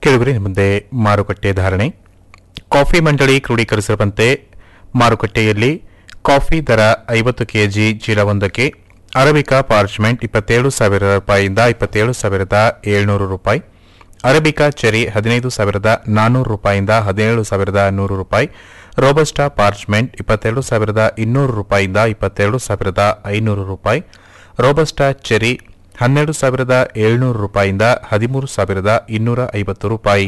ಕೆಳಗಡೆ ಮುಂದೆ ಮಾರುಕಟ್ಟೆ ಧಾರಣೆ ಕಾಫಿ ಮಂಡಳಿ ಕ್ರೋಢೀಕರಿಸಿರುವಂತೆ ಮಾರುಕಟ್ಟೆಯಲ್ಲಿ ಕಾಫಿ ದರ ಐವತ್ತು ಕೆಜಿ ಚೀಲವೊಂದಕ್ಕೆ ಅರಬಿಕಾ ಪಾರ್ಚ್ಮೆಂಟ್ ಇಪ್ಪತ್ತೇಳು ಸಾವಿರ ರೂಪಾಯಿಯಿಂದ ಇಪ್ಪತ್ತೇಳು ಸಾವಿರದ ಏಳ್ನೂರು ರೂಪಾಯಿ ಅರಬಿಕಾ ಚೆರಿ ಹದಿನೈದು ಸಾವಿರದ ನಾನ್ನೂರು ರೂಪಾಯಿಯಿಂದ ಹದಿನೇಳು ಸಾವಿರದ ನೂರು ರೂಪಾಯಿ ರೋಬಸ್ಟಾ ಪಾರ್ಚ್ಮೆಂಟ್ ಇಪ್ಪತ್ತೆರಡು ಸಾವಿರದ ಇನ್ನೂರು ರೂಪಾಯಿಯಿಂದ ಇಪ್ಪತ್ತೆರಡು ಸಾವಿರದ ಐನೂರು ರೂಪಾಯಿ ರೋಬಸ್ಟಾ ಚೆರಿ ಹನ್ನೆರಡು ಸಾವಿರದ ಏಳ್ನೂರು ರೂಪಾಯಿಯಿಂದ ಹದಿಮೂರು ಸಾವಿರದ ಇನ್ನೂರ ಐವತ್ತು ರೂಪಾಯಿ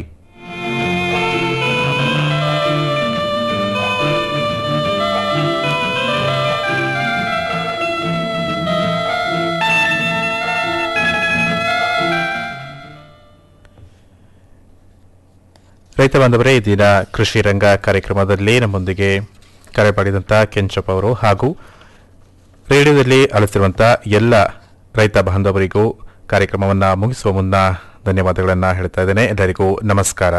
ರೈತ ಬಾಂಧವರೇ ಈ ದಿನ ಕೃಷಿ ರಂಗ ಕಾರ್ಯಕ್ರಮದಲ್ಲಿ ನಮ್ಮೊಂದಿಗೆ ಕರೆ ಮಾಡಿದಂಥ ಕೆಂಚಪ್ಪ ಅವರು ಹಾಗೂ ರೇಡಿಯೋದಲ್ಲಿ ಅಳಿಸಿರುವಂಥ ಎಲ್ಲ ರೈತ ಬಾಂಧವರಿಗೂ ಕಾರ್ಯಕ್ರಮವನ್ನು ಮುಗಿಸುವ ಮುನ್ನ ಧನ್ಯವಾದಗಳನ್ನು ಹೇಳ್ತಾ ಇದ್ದೇನೆ ಎಲ್ಲರಿಗೂ ನಮಸ್ಕಾರ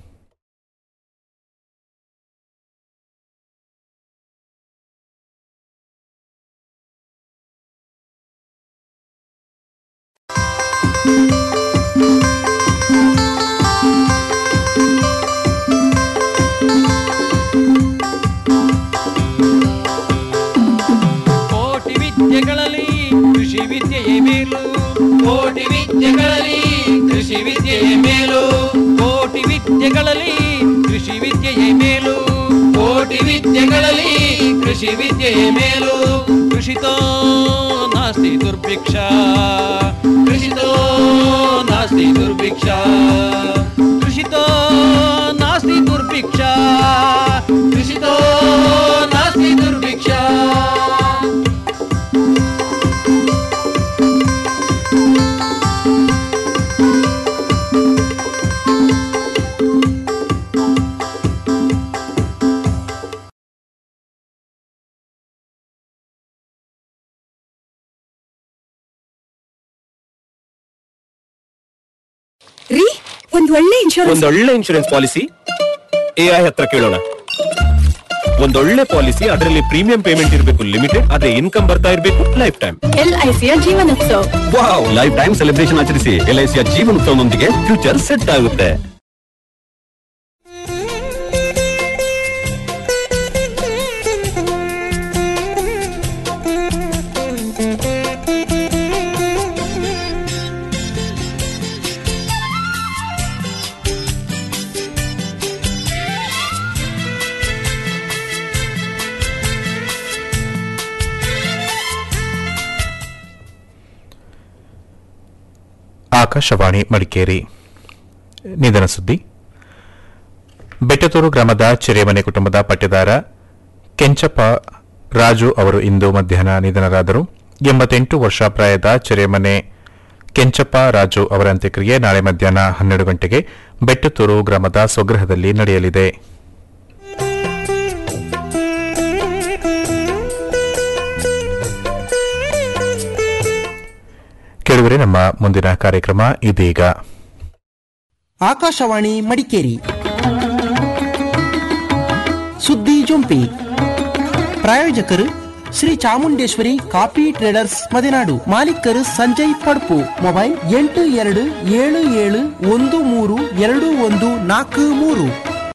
ಕೋಟಿ ವಿದ್ಯೆಗಳಲ್ಲಿ ಕೃಷಿ ವಿದ್ಯೆಯೇ ಮೇಲು ಕೋಟಿ ವಿದ್ಯೆಗಳಲ್ಲಿ ಕೃಷಿ ವಿದ್ಯೆಯೇ ಮೇಲು ಕೋಟಿ ವಿದ್ಯೆಗಳಲ್ಲಿ ಕೃಷಿ ವಿದ್ಯೆಯೇ ಮೇಲು ಕೋಟಿ ವಿದ್ಯೆಗಳಲ್ಲಿ ಕೃಷಿ ವಿದ್ಯೆಯೇ ಮೇಲು ಕೃಷಿತೋ ನಾಸ್ತಿ ದುರ್ಭಿಕ್ಷ ಕೃಷಿತೋ ನಾಸ್ತಿ ದುರ್ಭಿಕ್ಷ ಕೃಷಿತೋ ನಾಸ್ತಿ ದುರ್ಭಿಕ್ಷ ಕೃಷಿತೋ ನಾಸ್ತಿ ದುರ್ಭಿಕ್ಷ ರೀ ಒಂದ್ ಒಳ್ಳೆ ಇನ್ಶೂರೆನ್ಸ್ ಒಂದೊಳ್ಳೆ ಇನ್ಶೂರೆನ್ಸ್ ಪಾಲಿಸಿ ಎಐ ಹತ್ರ ಕೇಳೋಣ ಒಂದೊಳ್ಳೆ ಪಾಲಿಸಿ ಅದರಲ್ಲಿ ಪ್ರೀಮಿಯಂ ಪೇಮೆಂಟ್ ಇರಬೇಕು ಲಿಮಿಟೆಡ್ ಅದೇ ಇನ್ಕಮ್ ಬರ್ತಾ ಇರಬೇಕು ಲೈಫ್ ಟೈಮ್ ಎಲ್ ಐ ಸಿಯ Jeevanotsav wow life time celebration ಆಚರಿಸಿ ಎಲ್ಐಸಿಯ ಜೀವನೋತ್ಸವದೊಂದಿಗೆ ಫ್ಯೂಚರ್ ಸೆಟ್ ಆಗುತ್ತೆ ಆಕಾಶವಾಣಿ ಮಡಿಕೇರಿ ನಿಧನ ಸುದ್ದಿ ಬೆಟ್ಟತೂರು ಗ್ರಾಮದ ಚೆರೆಮನೆ ಕುಟುಂಬದ ಪಟ್ಟೆದಾರ ಕೆಂಚಪ್ಪ ರಾಜು ಅವರು ಇಂದು ಮಧ್ಯಾಹ್ನ ನಿಧನರಾದರು ಎಂಬತ್ತೆಂಟು ವರ್ಷ ಪ್ರಾಯದ ಚೆರೆಮನೆ ಕೆಂಚಪ್ಪ ರಾಜು ಅವರ ಅಂತ್ಯಕ್ರಿಯೆ ನಾಳೆ ಮಧ್ಯಾಹ್ನ ಹನ್ನೆರಡು ಗಂಟೆಗೆ ಬೆಟ್ಟತೂರು ಗ್ರಾಮದ ಸ್ವಗೃಹದಲ್ಲಿ ನಡೆಯಲಿದೆ ಕೇಳುವರೆ ನಮ್ಮ ಮುಂದಿನ ಕಾರ್ಯಕ್ರಮ ಇದೀಗ ಆಕಾಶವಾಣಿ ಮಡಿಕೇರಿ ಸುದ್ದಿ ಜೊಂಪಿ ಪ್ರಾಯೋಜಕರು ಶ್ರೀ ಚಾಮುಂಡೇಶ್ವರಿ ಕಾಫಿ ಟ್ರೇಡರ್ಸ್ ಮದೆನಾಡು ಮಾಲೀಕರು ಸಂಜಯ್ ಪಡ್ಪು ಮೊಬೈಲ್ ಎಂಟು ಎರಡು ಏಳು ಏಳು ಒಂದು ಮೂರು ಎರಡು ಒಂದು ನಾಲ್ಕು ಮೂರು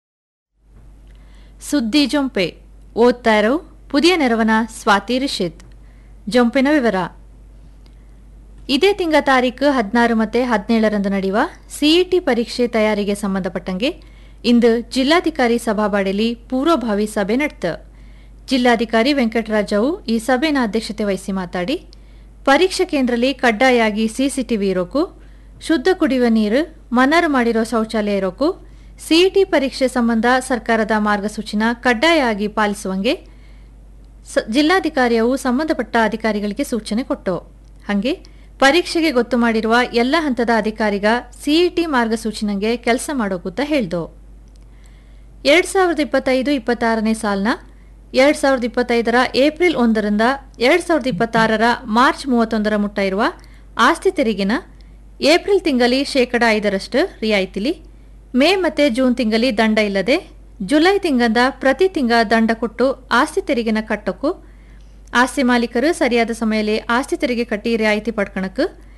ಸುದ್ದಿ ಜೊಂಪೆ ಓದ್ತಾ ಇರೋ ಪುದಿಯ ನೆರವನ ಸ್ವಾತಿ ರಿಷಿತ್ ಜೊಂಪಿನ ವಿವರ ಇದೇ ತಿಂಗ ತಾರೀಕು ಹದಿನಾರು ಮತ್ತೆ ಹದಿನೇಳರಂದು ನಡೆಯುವ ಸಿಇಟಿ ಪರೀಕ್ಷೆ ತಯಾರಿಗೆ ಸಂಬಂಧಪಟ್ಟಂಗೆ ಇಂದು ಜಿಲ್ಲಾಧಿಕಾರಿ ಸಭಾಬಾಡಿಯಲ್ಲಿ ಪೂರ್ವಭಾವಿ ಸಭೆ ನಡೆತ ಜಿಲ್ಲಾಧಿಕಾರಿ ವೆಂಕಟರಾಜವು ಈ ಸಭೆನ ಅಧ್ಯಕ್ಷತೆ ವಹಿಸಿ ಮಾತಾಡಿ ಪರೀಕ್ಷಾ ಕೇಂದ್ರದಲ್ಲಿ ಕಡ್ಡಾಯಾಗಿ ಸಿಸಿಟಿವಿ ಇರೋಕು ಶುದ್ಧ ಕುಡಿಯುವ ನೀರು ಮನರು ಮಾಡಿರೋ ಶೌಚಾಲಯ ಇರೋಕು ಸಿಇಟಿ ಪರೀಕ್ಷೆ ಸಂಬಂಧ ಸರ್ಕಾರದ ಮಾರ್ಗಸೂಚಿನ ಕಡ್ಡಾಯವಾಗಿ ಪಾಲಿಸುವಂಗೆ ಸ- ಜಿಲ್ಲಾಧಿಕಾರಿಯವು ಸಂಬಂಧಪಟ್ಟ ಅಧಿಕಾರಿಗಳಿಗೆ ಸೂಚನೆ ಕೊಟ್ಟು ಹಾಗೆ ಪರೀಕ್ಷೆಗೆ ಗೊತ್ತು ಮಾಡಿರುವ ಎಲ್ಲ ಹಂತದ ಅಧಿಕಾರಿಗ ಸಿಇಟಿ ಮಾರ್ಗಸೂಚಿನಂಗೆ ಕೆಲಸ ಮಾಡೋಕೂತ ಹೇಳ್ದು ಎರಡ್ ಸಾವಿರದ ಇಪ್ಪತ್ತೈದು ಇಪ್ಪತ್ತಾರನೇ ಸಾಲಿನ ಎರಡ್ ಸಾವಿರದ ಇಪ್ಪತ್ತೈದರ ಏಪ್ರಿಲ್ ಒಂದರಿಂದ ಎರಡ್ ಸಾವಿರದ ಇಪ್ಪತ್ತಾರರ ಮಾರ್ಚ್ ಮೂವತ್ತೊಂದರ ಮುಟ್ಟ ಇರುವ ಆಸ್ತಿ ತೆರಿಗೆನ ಏಪ್ರಿಲ್ ತಿಂಗಳಿ ಶೇಕಡ ಐದರಷ್ಟು ರಿಯಾಯಿತಿಲಿ ಮೇ ಮತ್ತೆ ಜೂನ್ ತಿಂಗಳಿ ದಂಡ ಇಲ್ಲದೆ ಜುಲೈ ತಿಂಗಂದ ಪ್ರತಿ ತಿಂಗ ದಂಡ ಕೊಟ್ಟು ಆಸ್ತಿ ತೆರಿಗೆನ ಕಟ್ಟೋಕು ಆಸ್ತಿ ಮಾಲೀಕರು ಸರಿಯಾದ ಸಮಯದಲ್ಲಿ ಆಸ್ತಿ ತೆರಿಗೆ ಕಟ್ಟಿ ರಿಯಾಯಿತಿ ಪಡ್ಕಣಕ್ಕೆ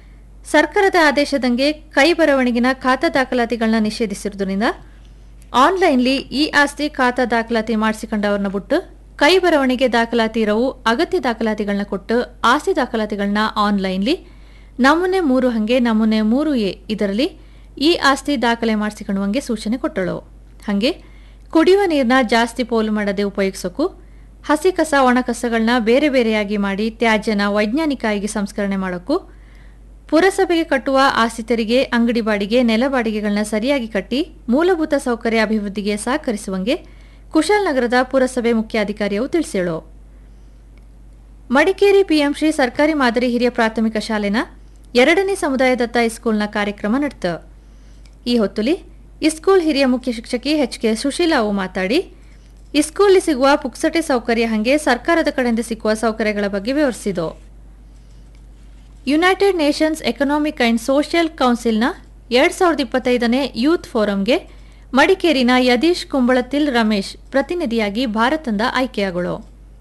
ಸರ್ಕಾರದ ಆದೇಶದಂಗೆ ಕೈ ಬರವಣಿಗಿನ ಖಾತಾ ದಾಖಲಾತಿಗಳನ್ನ ನಿಷೇಧಿಸಿರುವುದರಿಂದ ಆನ್ಲೈನ್ಲಿ ಈ ಆಸ್ತಿ ಖಾತಾ ದಾಖಲಾತಿ ಮಾಡಿಸಿಕೊಂಡವ್ರನ್ನ ಬಿಟ್ಟು ಕೈ ಬರವಣಿಗೆ ದಾಖಲಾತಿ ಇರವು ಅಗತ್ಯ ದಾಖಲಾತಿಗಳನ್ನ ಕೊಟ್ಟು ಆಸ್ತಿ ದಾಖಲಾತಿಗಳನ್ನ ಆನ್ಲೈನ್ಲಿ ನಮೂನೆ ಮೂರು ಹಂಗೆ ನಮೂನೆ ಮೂರು ಎ ಇದರಲ್ಲಿ ಈ ಆಸ್ತಿ ದಾಖಲೆ ಮಾಡಿಸಿಕೊಳ್ಳುವಂಗೆ ಸೂಚನೆ ಕೊಟ್ಟಳು ಹಾಗೆ ಕುಡಿಯುವ ನೀರನ್ನ ಜಾಸ್ತಿ ಪೋಲು ಮಾಡದೆ ಉಪಯೋಗಿಸೋಕು ಹಸಿ ಕಸ ಒಣ ಕಸಗಳನ್ನ ಬೇರೆ ಬೇರೆಯಾಗಿ ಮಾಡಿ ತ್ಯಾಜ್ಯನ ವೈಜ್ಞಾನಿಕವಾಗಿ ಸಂಸ್ಕರಣೆ ಮಾಡೋಕ್ಕೂ ಪುರಸಭೆಗೆ ಕಟ್ಟುವ ಆಸ್ತಿ ತೆರಿಗೆ ಅಂಗಡಿ ಬಾಡಿಗೆ ನೆಲ ಬಾಡಿಗೆಗಳನ್ನ ಸರಿಯಾಗಿ ಕಟ್ಟಿ ಮೂಲಭೂತ ಸೌಕರ್ಯ ಅಭಿವೃದ್ಧಿಗೆ ಸಹಕರಿಸುವಂಗೆ ಕುಶಾಲನಗರದ ಪುರಸಭೆ ಮುಖ್ಯಾಧಿಕಾರಿಯು ತಿಳಿಸಿಳು ಮಡಿಕೇರಿ ಪಿಎಂಶ್ರೀ ಸರ್ಕಾರಿ ಮಾದರಿ ಹಿರಿಯ ಪ್ರಾಥಮಿಕ ಶಾಲೆನ ಎರಡನೇ ಸಮುದಾಯದತ್ತ ಇಸ್ಕೂಲ್ನ ಕಾರ್ಯಕ್ರಮ ನಡೆತ ಈ ಹೊತ್ತುಲಿ ಇಸ್ಕೂಲ್ ಹಿರಿಯ ಮುಖ್ಯ ಶಿಕ್ಷಕಿ ಎಚ್ ಕೆ ಸುಶೀಲಾವು ಮಾತಾಡಿ ಇಸ್ಕೂಲ್ನಲ್ಲಿ ಸಿಗುವ ಪುಕ್ಸಟೆ ಸೌಕರ್ಯ ಹಂಗೆ ಸರ್ಕಾರದ ಕಡೆಯಿಂದ ಸಿಕ್ಕುವ ಸೌಕರ್ಯಗಳ ಬಗ್ಗೆ ವಿವರಿಸಿತು United Nations Economic and Social ಕೌನ್ಸಿಲ್ನ ಎರಡ್ ಸಾವಿರದ ಇಪ್ಪತ್ತೈದನೇ ಯೂತ್ ಫೋರಂಗೆ ಮಡಿಕೇರಿನ ಯದೀಶ್ ಕುಂಬಳತಿಲ್ ರಮೇಶ್ ಪ್ರತಿನಿಧಿಯಾಗಿ ಭಾರತದ ಆಯ್ಕೆಯಾಗಳು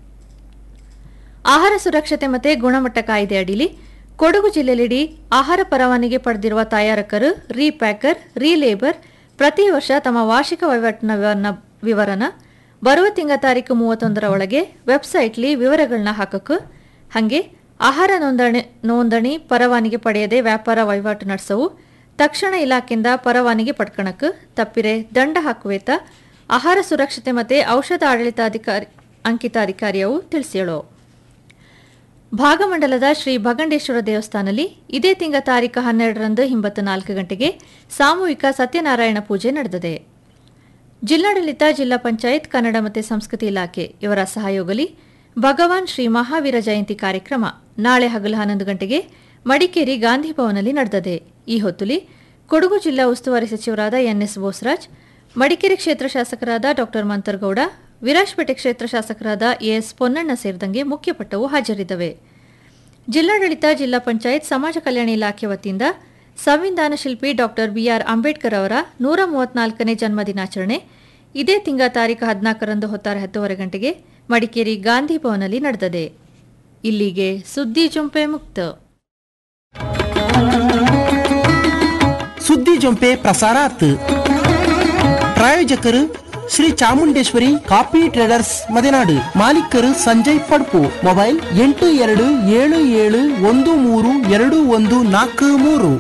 ಆಹಾರ ಸುರಕ್ಷತೆ ಮತ್ತು ಗುಣಮಟ್ಟ ಕಾಯ್ದೆ ಅಡಿಲಿ ಕೊಡಗು ಜಿಲ್ಲೆಯಲ್ಲಿಡಿ ಆಹಾರ ಪರವಾನಗಿ ಪಡೆದಿರುವ ತಯಾರಕರು ರೀಪ್ಯಾಕರ್ ರೀಲೇಬರ್ ಪ್ರತಿ ವರ್ಷ ತಮ್ಮ ವಾರ್ಷಿಕ ವಹಿವಾಟಿನ ವಿವರನ ವಿವರನ ಬರುವ ತಿಂಗಳ ತಾರೀಕು ಮೂವತ್ತೊಂದರ ಒಳಗೆ ವೆಬ್ಸೈಟ್ಲಿ ವಿವರಗಳನ್ನ ಹಾಕಕ್ಕೆ ಹಾಗೆ ಆಹಾರ ನೋಂದಣಿ ನೋಂದಣಿ ಪರವಾನಗಿ ಪಡೆಯದೆ ವ್ಯಾಪಾರ ವಹಿವಾಟು ನಡೆಸವು ತಕ್ಷಣ ಇಲಾಖೆಯಿಂದ ಪರವಾನಗಿ ಪಡ್ಕಣಕ್ಕೆ ತಪ್ಪಿರೆ ದಂಡ ಹಾಕುವೇತ ಆಹಾರ ಸುರಕ್ಷತೆ ಮತ್ತು ಔಷಧ ಆಡಳಿತಾಧಿಕಾರಿ ಅಂಕಿತಾಧಿಕಾರಿಯವು ತಿಳಿಸ್ಯಳು ಭಾಗಮಂಡಲದ ಶ್ರೀ ಭಗಂಡೇಶ್ವರ ದೇವಸ್ಥಾನದಲ್ಲಿ ಇದೇ ತಿಂಗ ತಾರೀಕು ಹನ್ನೆರಡರಂದು ಹಿಂಬತ್ತು ನಾಲ್ಕು ಗಂಟೆಗೆ ಸಾಮೂಹಿಕ ಸತ್ಯನಾರಾಯಣ ಪೂಜೆ ನಡೆದಿದೆ ಜಿಲ್ಲಾಡಳಿತ ಜಿಲ್ಲಾ ಪಂಚಾಯತ್ ಕನ್ನಡ ಮತ್ತು ಸಂಸ್ಕೃತಿ ಇಲಾಖೆ ಇವರ ಸಹಯೋಗಲಿ ಭಗವಾನ್ ಶ್ರೀ ಮಹಾವೀರ ಜಯಂತಿ ಕಾರ್ಯಕ್ರಮ ನಾಳೆ ಹಗಲು ಹನ್ನೊಂದು ಗಂಟೆಗೆ ಮಡಿಕೇರಿ ಗಾಂಧಿ ಭವನಲ್ಲಿ ನಡೆದಿದೆ ಈ ಹೊತ್ತುಲಿ ಕೊಡಗು ಜಿಲ್ಲಾ ಉಸ್ತುವಾರಿ ಸಚಿವರಾದ ಎನ್ಎಸ್ ಬೋಸರಾಜ್ ಮಡಿಕೇರಿ ಕ್ಷೇತ್ರ ಶಾಸಕರಾದ ಡಾ ಮಂತರ್ಗೌಡ ವಿರಾಜ್ಪೇಟೆ ಕ್ಷೇತ್ರ ಶಾಸಕರಾದ ಎಎಸ್ ಪೊನ್ನಣ್ಣ ಸೇರಿದಂಗೆ ಮುಖ್ಯಪಟ್ಟವು ಹಾಜರಿದ್ದವೆ ಜಿಲ್ಲಾಡಳಿತ ಜಿಲ್ಲಾ ಪಂಚಾಯತ್ ಸಮಾಜ ಕಲ್ಯಾಣ ಇಲಾಖೆ ವತಿಯಿಂದ ಸಂವಿಧಾನ ಶಿಲ್ಪಿ ಡಾಕ್ಟರ್ ಬಿಆರ್ ಅಂಬೇಡ್ಕರ್ ಅವರ ನೂರ ಮೂವತ್ನಾಲ್ಕನೇ ಜನ್ಮ ದಿನಾಚರಣೆ ಇದೇ ತಿಂಗಳ ತಾರೀಕು ಹದಿನಾಲ್ಕರಂದು ಹೊತ್ತಾರೆ ಹತ್ತುವರೆ ಗಂಟೆಗೆ ಮಡಿಕೇರಿ ಗಾಂಧಿ ಭವನಲ್ಲಿ ನಡೆದಿದೆ ಇಲ್ಲಿಗೆ ಸುದ್ದಿ ಜುಂಪೆ ಮುಕ್ತ ಸುದ್ದಿ ಜೊಂಪೆ ಪ್ರಸಾರಾತ್ ಪ್ರಾಯೋಜಕರು ಶ್ರೀ ಚಾಮುಂಡೇಶ್ವರಿ ಕಾಫಿ ಟ್ರೇಡರ್ಸ್ ಮದೆನಾಡು ಮಾಲೀಕರು ಸಂಜಯ್ ಪಡ್ಪು ಮೊಬೈಲ್ ಎಂಟು ಎರಡು ಏಳು ಏಳು ಒಂದು ಮೂರು ಎರಡು ಒಂದು ನಾಲ್ಕು ಮೂರು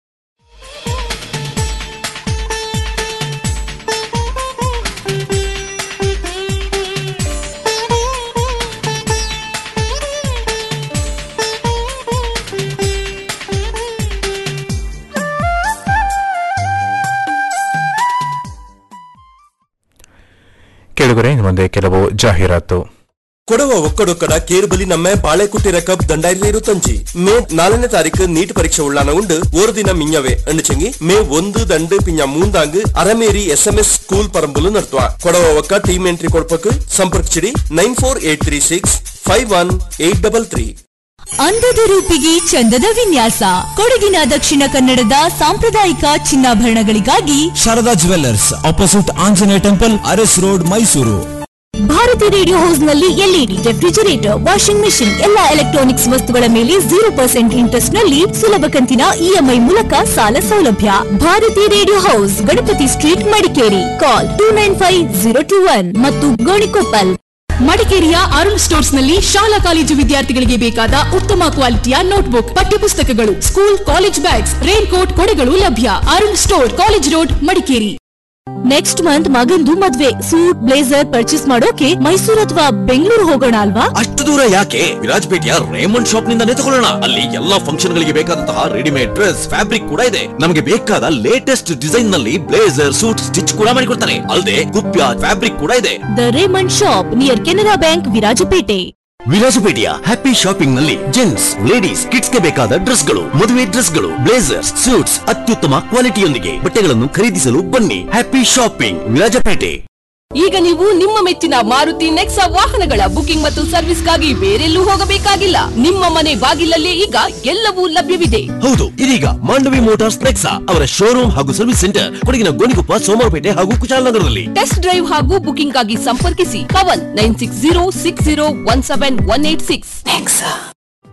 ಕೆಳಗರೆ ಮುಂದೆ ಕೆಲವು ಜಾಹೀರಾತು ಕೊಡವ ಒಕ್ಕಡೊಕ್ಕಡ ಕೇರ್ಬಲಿ ನಮ್ಮ ಬಾಳೆಕುಟ್ಟಿರ ಕಪ್ ದಂಡಾಯಿಲೇರು ತಂಜಿ ಮೇ ನಾಲನೇ ತಾರೀಕು ನೀಟ್ ಪರೀಕ್ಷೆ ಉಳ್ಳಾನ ಉಂಡು ஒரு ದಿನ ಮಿಂಯವೆ ಅಂಡುಚಂಗಿ ಮೇ ಒಂದು ದಂಡು ಪಿಂಜ ಮೂಂದಾಂಗ್ Arameri S M S school ಪರಂಬುಲು ನಡ್ತುವ ಕೊಡವ ಒಕ್ಕ ಟೀಮ್ ಎಂಟ್ರಿ ಕೊಡ್ಪಕ್ ಸಂಪರ್ಕಿಸಿಡಿ nine four eight three six five one eight double three ಅಂದದ ರೂಪಿಗೆ ಚಂದದ ವಿನ್ಯಾಸ ಕೊಡಗಿನ ದಕ್ಷಿಣ ಕನ್ನಡದ ಸಾಂಪ್ರದಾಯಿಕ ಚಿನ್ನಾಭರಣಗಳಿಗಾಗಿ Sharada jewellers opposite Anjaneya temple Aras road Mysuru Bharathi radio house ನಲ್ಲಿ ಎಲ್ಇಡಿ ರೆಫ್ರಿಜರೇಟರ್ ವಾಷಿಂಗ್ ಮೆಷಿನ್ ಎಲ್ಲಾ ಎಲೆಕ್ಟ್ರಾನಿಕ್ಸ್ ವಸ್ತುಗಳ ಮೇಲೆ ಜೀರೋ ಪರ್ಸೆಂಟ್ ಇಂಟ್ರೆಸ್ಟ್ ನಲ್ಲಿ ಸುಲಭ ಕಂತಿನ ಇಎಂಐ ಮೂಲಕ ಸಾಲ ಸೌಲಭ್ಯ Bharathi radio house Ganapathi street Madikeri call two nine five zero two one ಮತ್ತು ಗೋಣಿಕೊಪ್ಪಲ್ ಮಡಿಕೇರಿಯ ಅರುಣ್ ಸ್ಟೋರ್ಸ್ ನಲ್ಲಿ ಶಾಲಾ ಕಾಲೇಜು ವಿದ್ಯಾರ್ಥಿಗಳಿಗೆ ಬೇಕಾದ ಉತ್ತಮ ಕ್ವಾಲಿಟಿಯ ನೋಟ್ಬುಕ್ ಪಠ್ಯಪುಸ್ತಕಗಳು school college bags rain coat ಕೊಡೆಗಳು ಲಭ್ಯ Arun store college road Madikeri next month ಮಗಂದು ಮದ್ವೆ ಸೂಟ್ ಬ್ಲೇಸರ್ ಪರ್ಚೇಸ್ ಮಾಡೋಕೆ ಮೈಸೂರು ಅಥವಾ ಬೆಂಗಳೂರು ಹೋಗೋಣ ಅಲ್ವಾ ಅಷ್ಟು ದೂರ ಯಾಕೆ ವಿರಾಜಪೇಟೆಯ ರೇಮಂಡ್ ಶಾಪ್ ನಿಂದಾನೇ ತಗೊಳ್ಳೋಣ ಅಲ್ಲಿ ಎಲ್ಲಾ ಫಂಕ್ಷನ್ ಗಳಿಗೆ ಬೇಕಾದಂತಹ ರೆಡಿಮೇಡ್ ಡ್ರೆಸ್ ಫ್ಯಾಬ್ರಿಕ್ ಕೂಡ ಇದೆ ನಮಗೆ ಬೇಕಾದ ಲೇಟೆಸ್ಟ್ ಡಿಸೈನ್ ನಲ್ಲಿ ಬ್ಲೇಸರ್ ಸೂಟ್ ಸ್ಟಿಚ್ ಕೂಡ ಮಾಡಿಕೊಡ್ತಾರೆ ಅಲ್ಲದೆ ಕುಪ್ಯ ಫ್ಯಾಬ್ರಿಕ್ ಕೂಡ ಇದೆ the Raymond shop near Canara bank Virajpet ವಿರಾಜಪೇಟೆಯ ಹ್ಯಾಪಿ ಶಾಪಿಂಗ್ ನಲ್ಲಿ ಜೆಂಟ್ಸ್ ಲೇಡೀಸ್ ಕಿಡ್ಸ್ ಗೆ ಬೇಕಾದ ಡ್ರೆಸ್ ಗಳು ಮದುವೆ ಡ್ರೆಸ್ ಗಳು ಬ್ಲೇಸರ್ಸ್ ಸೂಟ್ಸ್ ಅತ್ಯುತ್ತಮ ಕ್ವಾಲಿಟಿಯೊಂದಿಗೆ ಬಟ್ಟೆಗಳನ್ನು ಖರೀದಿಸಲು ಬನ್ನಿ ಹ್ಯಾಪಿ ಶಾಪಿಂಗ್ ವಿರಾಜಪೇಟೆ ಈಗ ನೀವು ನಿಮ್ಮ ಮೆಚ್ಚಿನ ಮಾರುತಿ ನೆಕ್ಸಾ ವಾಹನಗಳ ಬುಕಿಂಗ್ ಮತ್ತು ಸರ್ವಿಸ್ಗಾಗಿ ಬೇರೆಲ್ಲೂ ಹೋಗಬೇಕಾಗಿಲ್ಲ ನಿಮ್ಮ ಮನೆ ಬಾಗಿಲಲ್ಲೇ ಈಗ ಎಲ್ಲವೂ ಲಭ್ಯವಿದೆ ಹೌದು ಇದೀಗ ಮಾಂಡವಿ ಮೋಟಾರ್ಸ್ ನೆಕ್ಸಾ ಅವರ ಶೋರೂಮ್ ಹಾಗೂ ಸರ್ವಿಸ್ ಸೆಂಟರ್ ಕೊಡಗಿನ ಗೋಣಿಕೊಪ್ಪ ಸೋಮವಾರಪೇಟೆ ಹಾಗೂ ಕುಶಾಲನಗರದಲ್ಲಿ ಟೆಸ್ಟ್ ಡ್ರೈವ್ ಹಾಗೂ ಬುಕಿಂಗ್ ಆಗಿ ಸಂಪರ್ಕಿಸಿ Kavan nine six zero six zero one seven one eight six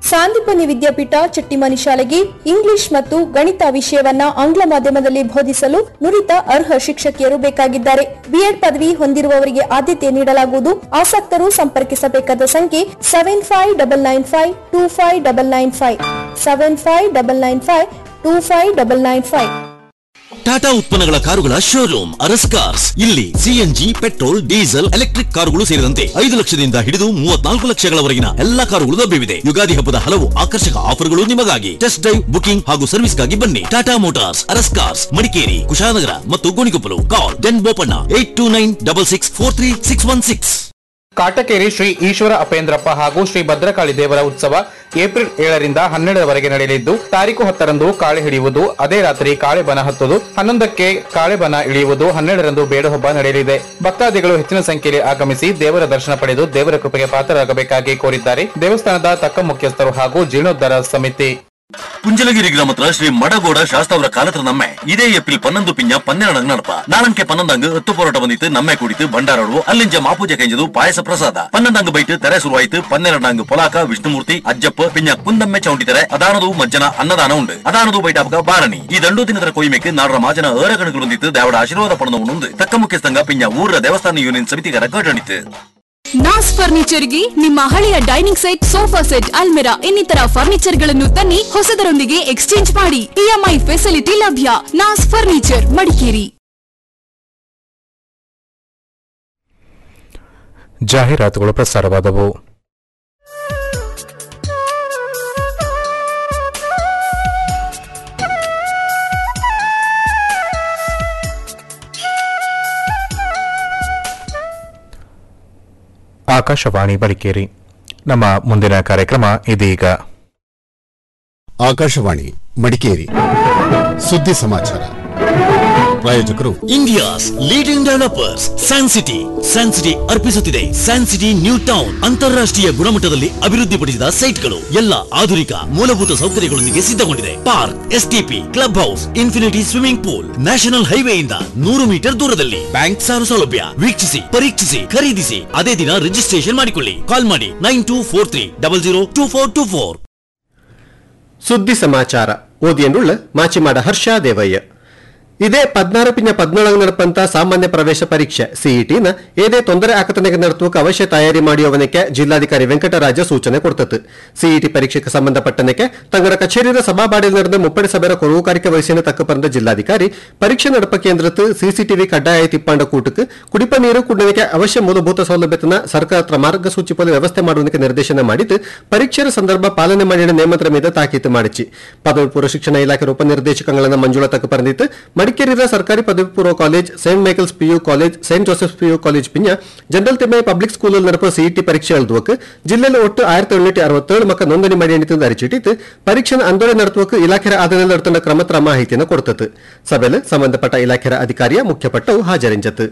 Sandeepani Vidyapeetha Chattimani ಶಾಲೆಗೆ ಇಂಗ್ಲಿಷ್ ಮತ್ತು ಗಣಿತ ವಿಷಯವನ್ನ ಆಂಗ್ಲ ಮಾಧ್ಯಮದಲ್ಲಿ ಬೋಧಿಸಲು ನುರಿತ ಅರ್ಹ ಶಿಕ್ಷಕಿಯರು ಬೇಕಾಗಿದ್ದಾರೆ ಬಿಎಡ್ ಪದವಿ ಹೊಂದಿರುವವರಿಗೆ ಆದ್ಯತೆ ನೀಡಲಾಗುವುದು ಆಸಕ್ತರು ಸಂಪರ್ಕಿಸಬೇಕಾದ ಸಂಖ್ಯೆ seven five double nine five two five double nine five seven five double nine five two five double nine five Tata ಉತ್ಪನ್ನಗಳ ಕಾರುಗಳ ಶೋರೂಮ್ ಅರಸ್ ಕಾರ್ಸ್ ಇಲ್ಲಿ ಸಿಎನ್ಜಿ ಪೆಟ್ರೋಲ್ ಡೀಸೆಲ್ ಎಲೆಕ್ಟ್ರಿಕ್ ಕಾರುಗಳು ಸೇರಿದಂತೆ ಐದು ಲಕ್ಷದಿಂದ ಹಿಡಿದು ಮೂವತ್ನಾಲ್ಕು ಲಕ್ಷಗಳವರೆಗಿನ ಎಲ್ಲಾ ಕಾರುಗಳು ಲಭ್ಯವಿದೆ ಯುಗಾದಿ ಹಬ್ಬದ ಹಲವು ಆಕರ್ಷಕ ಆಫರ್ಗಳು ನಿಮಗಾಗಿ ಟೆಸ್ಟ್ ಡ್ರೈವ್ ಬುಕಿಂಗ್ ಹಾಗೂ ಸರ್ವಿಸ್ಗಾಗಿ ಬನ್ನಿ ಟಾಟಾ ಮೋಟಾರ್ಸ್ ಅರಸ್ ಕಾರ್ಸ್ ಮಡಿಕೇರಿ ಕುಶಾನಗರ ಮತ್ತು ಗೋಣಿಕೊಪ್ಪಲು ಕಾಲ್ ಡೆನ್ Bopanna eight two nine double six four three six one six Katakeri Shri Eshwara ಅಪೇಂದ್ರಪ್ಪ ಹಾಗೂ ಶ್ರೀ ಭದ್ರಕಾಳಿ ದೇವರ ಉತ್ಸವ ಏಪ್ರಿಲ್ ಏಳರಿಂದ ಹನ್ನೆರಡರವರೆಗೆ ನಡೆಯಲಿದ್ದು ತಾರೀಕು ಹತ್ತರಂದು ಕಾಳೆ ಹಿಡಿಯುವುದು ಅದೇ ರಾತ್ರಿ ಕಾಳೆ ಬನ ಹತ್ತುವುದು ಹನ್ನೊಂದಕ್ಕೆ ಕಾಳೆ ಬನ ಇಳಿಯುವುದು ಹನ್ನೆರಡರಂದು ಬೇಡುಹಬ್ಬ ನಡೆಯಲಿದೆ ಭಕ್ತಾದಿಗಳು ಹೆಚ್ಚಿನ ಸಂಖ್ಯೆಯಲ್ಲಿ ಆಗಮಿಸಿ ದೇವರ ದರ್ಶನ ಪಡೆದು ದೇವರ ಕೃಪೆಗೆ ಪಾತ್ರರಾಗಬೇಕಾಗಿ ಕೋರಿದ್ದಾರೆ ದೇವಸ್ಥಾನದ ತಕ್ಕ ಮುಖ್ಯಸ್ಥರು ಹಾಗೂ ಜೀರ್ಣೋದ್ಧಾರ ಸಮಿತಿ പുഞ്ചലഗിരി ഗ്രാമത്തിലെ ശ്രീ മടകോട ശാസ്താവര കാലത്ത് നമ്മെ ഇതേ ഏപ്രിൽ പನ್ನೊಂದು ಪಿಂಜ ಪನ್ನೆರಡು നടപ്പ ನಾಳಂಕೆ ಪನ್ನೊಂದಂಗ್ ಹತ್ತು ಪೋರಾಟ ಬಂದಿತ್ತು ನಮ್ಮೆ ಕುಡಿತು ಬಂಡಾರಾಡುವು ಅಲ್ಲಿಂಜ ಮಾಪೂಜೆ ಕೆಂಜದು ಪಾಯಸ ಪ್ರಸಾದ ಪನ್ನೊಂದಂಗ್ ಬೈಟ್ ತೆರೆ ಶುರುವಾಯಿತು ಪನ್ನೆರಡಂಗ್ ಪೊಲಾಕ ವಿಷ್ಣುಮೂರ್ತಿ ಅಜ್ಜಪ್ಪ ಪಿಂಜ ಕುಂದಮ್ಮೆ ಚೌಂಟಿತೆರೆ ಅದಾನದು ಮಜ್ಜನ ಅನ್ನದಾನ ಉಂಡು ಅದಾನದು ಬೈಟ್ ಹಬ್ಬ ಬಾರಣಿ ಈ ದಂಡು ದಿನದ ಕೊಯ್ಮೆಕ್ಕೆ ನಾಡರ ಮಾಜನ ಏರಗಣಗಳೊಂದಿತ್ತು ದೇವಡ ಆಶೀರ್ವಾದ ಪಡೆದವನುಂದು ತಕ್ಕ ಮುಖ್ಯಸ್ಥಂಗ ಪಿಂಜ ಊರ ದೇವಸ್ಥಾನ ಯೂನಿಯನ್ ಸಮಿತಿಗರ ಕಟ್ಟಣಿತ್ತು ನಾಸ್ ಫರ್ನಿಚರ್ಗೆ ನಿಮ್ಮ ಹಳೆಯ ಡೈನಿಂಗ್ ಸೆಟ್ ಸೋಫಾ ಸೆಟ್ ಅಲ್ಮೆರಾ ಇನ್ನಿತರ ಫರ್ನಿಚರ್ ಗಳನ್ನು ತನ್ನಿ ಹೊಸದರೊಂದಿಗೆ ಎಕ್ಸ್ಚೇಂಜ್ ಮಾಡಿ ಇಎಂಐ ಫೆಸಿಲಿಟಿ ಲಭ್ಯ ನಾಸ್ ಫರ್ನಿಚರ್ ಮಡಿಕೇರಿ ಜಾಹೀರಾತುಗಳು ಪ್ರಸಾರವಾದವು ಆಕಾಶವಾಣಿ ಬಳಿಕೇರಿ ನಮ್ಮ ಮುಂದಿನ ಕಾರ್ಯಕ್ರಮ ಇದೀಗ ಆಕಾಶವಾಣಿ ಮಡಿಕೇರಿ ಸುದ್ದಿ ಸಮಾಚಾರ ಪ್ರಾಯೋಜಕರು India's leading developers San City San City ಅರ್ಪಿಸುತ್ತಿದೆ ಸ್ಯಾನ್ಸಿಟಿ ನ್ಯೂ ಟೌನ್ ಅಂತಾರಾಷ್ಟ್ರೀಯ ಗುಣಮಟ್ಟದಲ್ಲಿ ಅಭಿವೃದ್ಧಿಪಡಿಸಿದ ಸೈಟ್ಗಳು ಎಲ್ಲ ಆಧುನಿಕ ಮೂಲಭೂತ ಸೌಕರ್ಯಗಳೊಂದಿಗೆ ಸಿದ್ಧಗೊಂಡಿದೆ park STP club house infinity swimming pool national ಹೈವೇಯಿಂದ ನೂರು ಮೀಟರ್ ದೂರದಲ್ಲಿ ಬ್ಯಾಂಕ್ ಸಾಲ ಸೌಲಭ್ಯ ವೀಕ್ಷಿಸಿ ಪರೀಕ್ಷಿಸಿ ಖರೀದಿಸಿ ಅದೇ ದಿನ ರಿಜಿಸ್ಟ್ರೇಷನ್ ಮಾಡಿಕೊಳ್ಳಿ ಕಾಲ್ ಮಾಡಿ nine two four three double zero two four two four ಸುದ್ದಿ ಸಮಾಚಾರ ಓದಿಯನ್ನುಳ್ಳ ಮಾಚಿಮಾಡ ಹರ್ಷ ದೇವಯ್ಯ ಇದೇ ಪದ್ನಾರು ಪಿಂಜ ಪದ್ನಾಲ್ಕು ನಡಪಂತ ಸಾಮಾನ್ಯ ಪ್ರವೇಶ ಪರೀಕ್ಷೆ ಸಿಇಟಿನ ಏದೇ ತೊಂದರೆ ಆಕತನೆಗೆ ನಡೆಸುವಕ್ಕೆ ಅವಶ್ಯ ತಯಾರಿ ಮಾಡಿಯವನಕ್ಕೆ ಜಿಲ್ಲಾಧಿಕಾರಿ ವೆಂಕಟರಾಜ ಸೂಚನೆ ಕೊಡ್ತತ್ತು ಸಿಇಟಿ ಪರೀಕ್ಷೆಗೆ ಸಂಬಂಧಪಟ್ಟನಕ್ಕೆ ತಂಗಡ ಕಚೇರಿಯ ಸಭಾಬಾಡಿಯಲ್ಲಿ ನಡೆದ ಮುಪ್ಪಡಿ ಸಭೆಯ ಕೊರವುಕಾರಿಕೆ ವಹಿಸಿನ ತಕ್ಕ ಪರಂದ ಜಿಲ್ಲಾಧಿಕಾರಿ ಪರೀಕ್ಷೆ ನಡಪ ಕೇಂದ್ರತ್ತು ಸಿಸಿಟಿವಿ ಕಡ್ಡಾಯ ತಿಪ್ಪಾಂಡ ಕೂಟಕ್ಕೆ ಕುಡಿಪ ನೀರು ಕುಡಿಯಲಿಕ್ಕೆ ಅವಶ್ಯ ಮೂಲಭೂತ ಸೌಲಭ್ಯತನ ಸರ್ಕಾರ ಹತ್ರ ಮಾರ್ಗಸೂಚಿ ಪೋಲಿ ವ್ಯವಸ್ಥೆ ಮಾಡುವುದಕ್ಕೆ ನಿರ್ದೇಶನ ಮಾಡಿದ್ದು ಪರೀಕ್ಷೆಯ ಸಂದರ್ಭ ಪಾಲನೆ ಮಾಡಿದ ನೇಮಂತ್ರ ಮೇಲೆ ತಾಕೀತು ಮಾಡಿச்சு ಪದವಿ ಪೂರ್ವ ಶಿಕ್ಷಣ ಇಲಾಖೆ ಉಪನಿರ್ದೇಶಕಗಳನ್ನ ಮಂಜುಳಾ ತಕ್ಕ ಪರಂದಿತ್ತು ಮಡಿಕೇರಿಯ ಸರ್ಕಾರಿ ಪದವಿ ಪೂರ್ವ college saint Michael's PU college saint Joseph's PU college ಪಿಂಜ ಜನರಲ್ ತಿಮ್ಮೈ ಪಬ್ಲಿಕ್ ಸ್ಕೂಲಲ್ಲಿ ನಡೆಪ ಸಿಇಟಿ ಪರೀಕ್ಷೆ ಎಳ್ದುವಕ್ಕೆ ಜಿಲ್ಲೆಯಲ್ಲಿ ಒಟ್ಟು ಆಯಿರത്തി ಎಣ್ಣೂറ്റി ಅರವತ್ತೇಳು ಮಕ್ಕ ನೋಂದಣಿ ಮಾಡಿ ಎಣಿತಿಂದ ಅರಿಚಿಟ್ಟಿತ್ತು ಪರೀಕ್ಷೆನ ಆಂದೋಲನ ನಡೆಸುವಕ್ಕೆ ಇಲಾಖೆಯ ಆಧಾರ ನಡೆತಂಡ ಕ್ರಮತ್ರ ಮಾಹಿತಿಯನ್ನು ಕೊಡ್ತತ್ತು ಸಭೆಯಲ್ಲಿ ಸಂಬಂಧಪಟ್ಟ ಇಲಾಖೆಯ ಅಧಿಕಾರಿಯ ಮುಖ್ಯಪಟ್ಟವು ಹಾಜರಿಂಚತ್ತು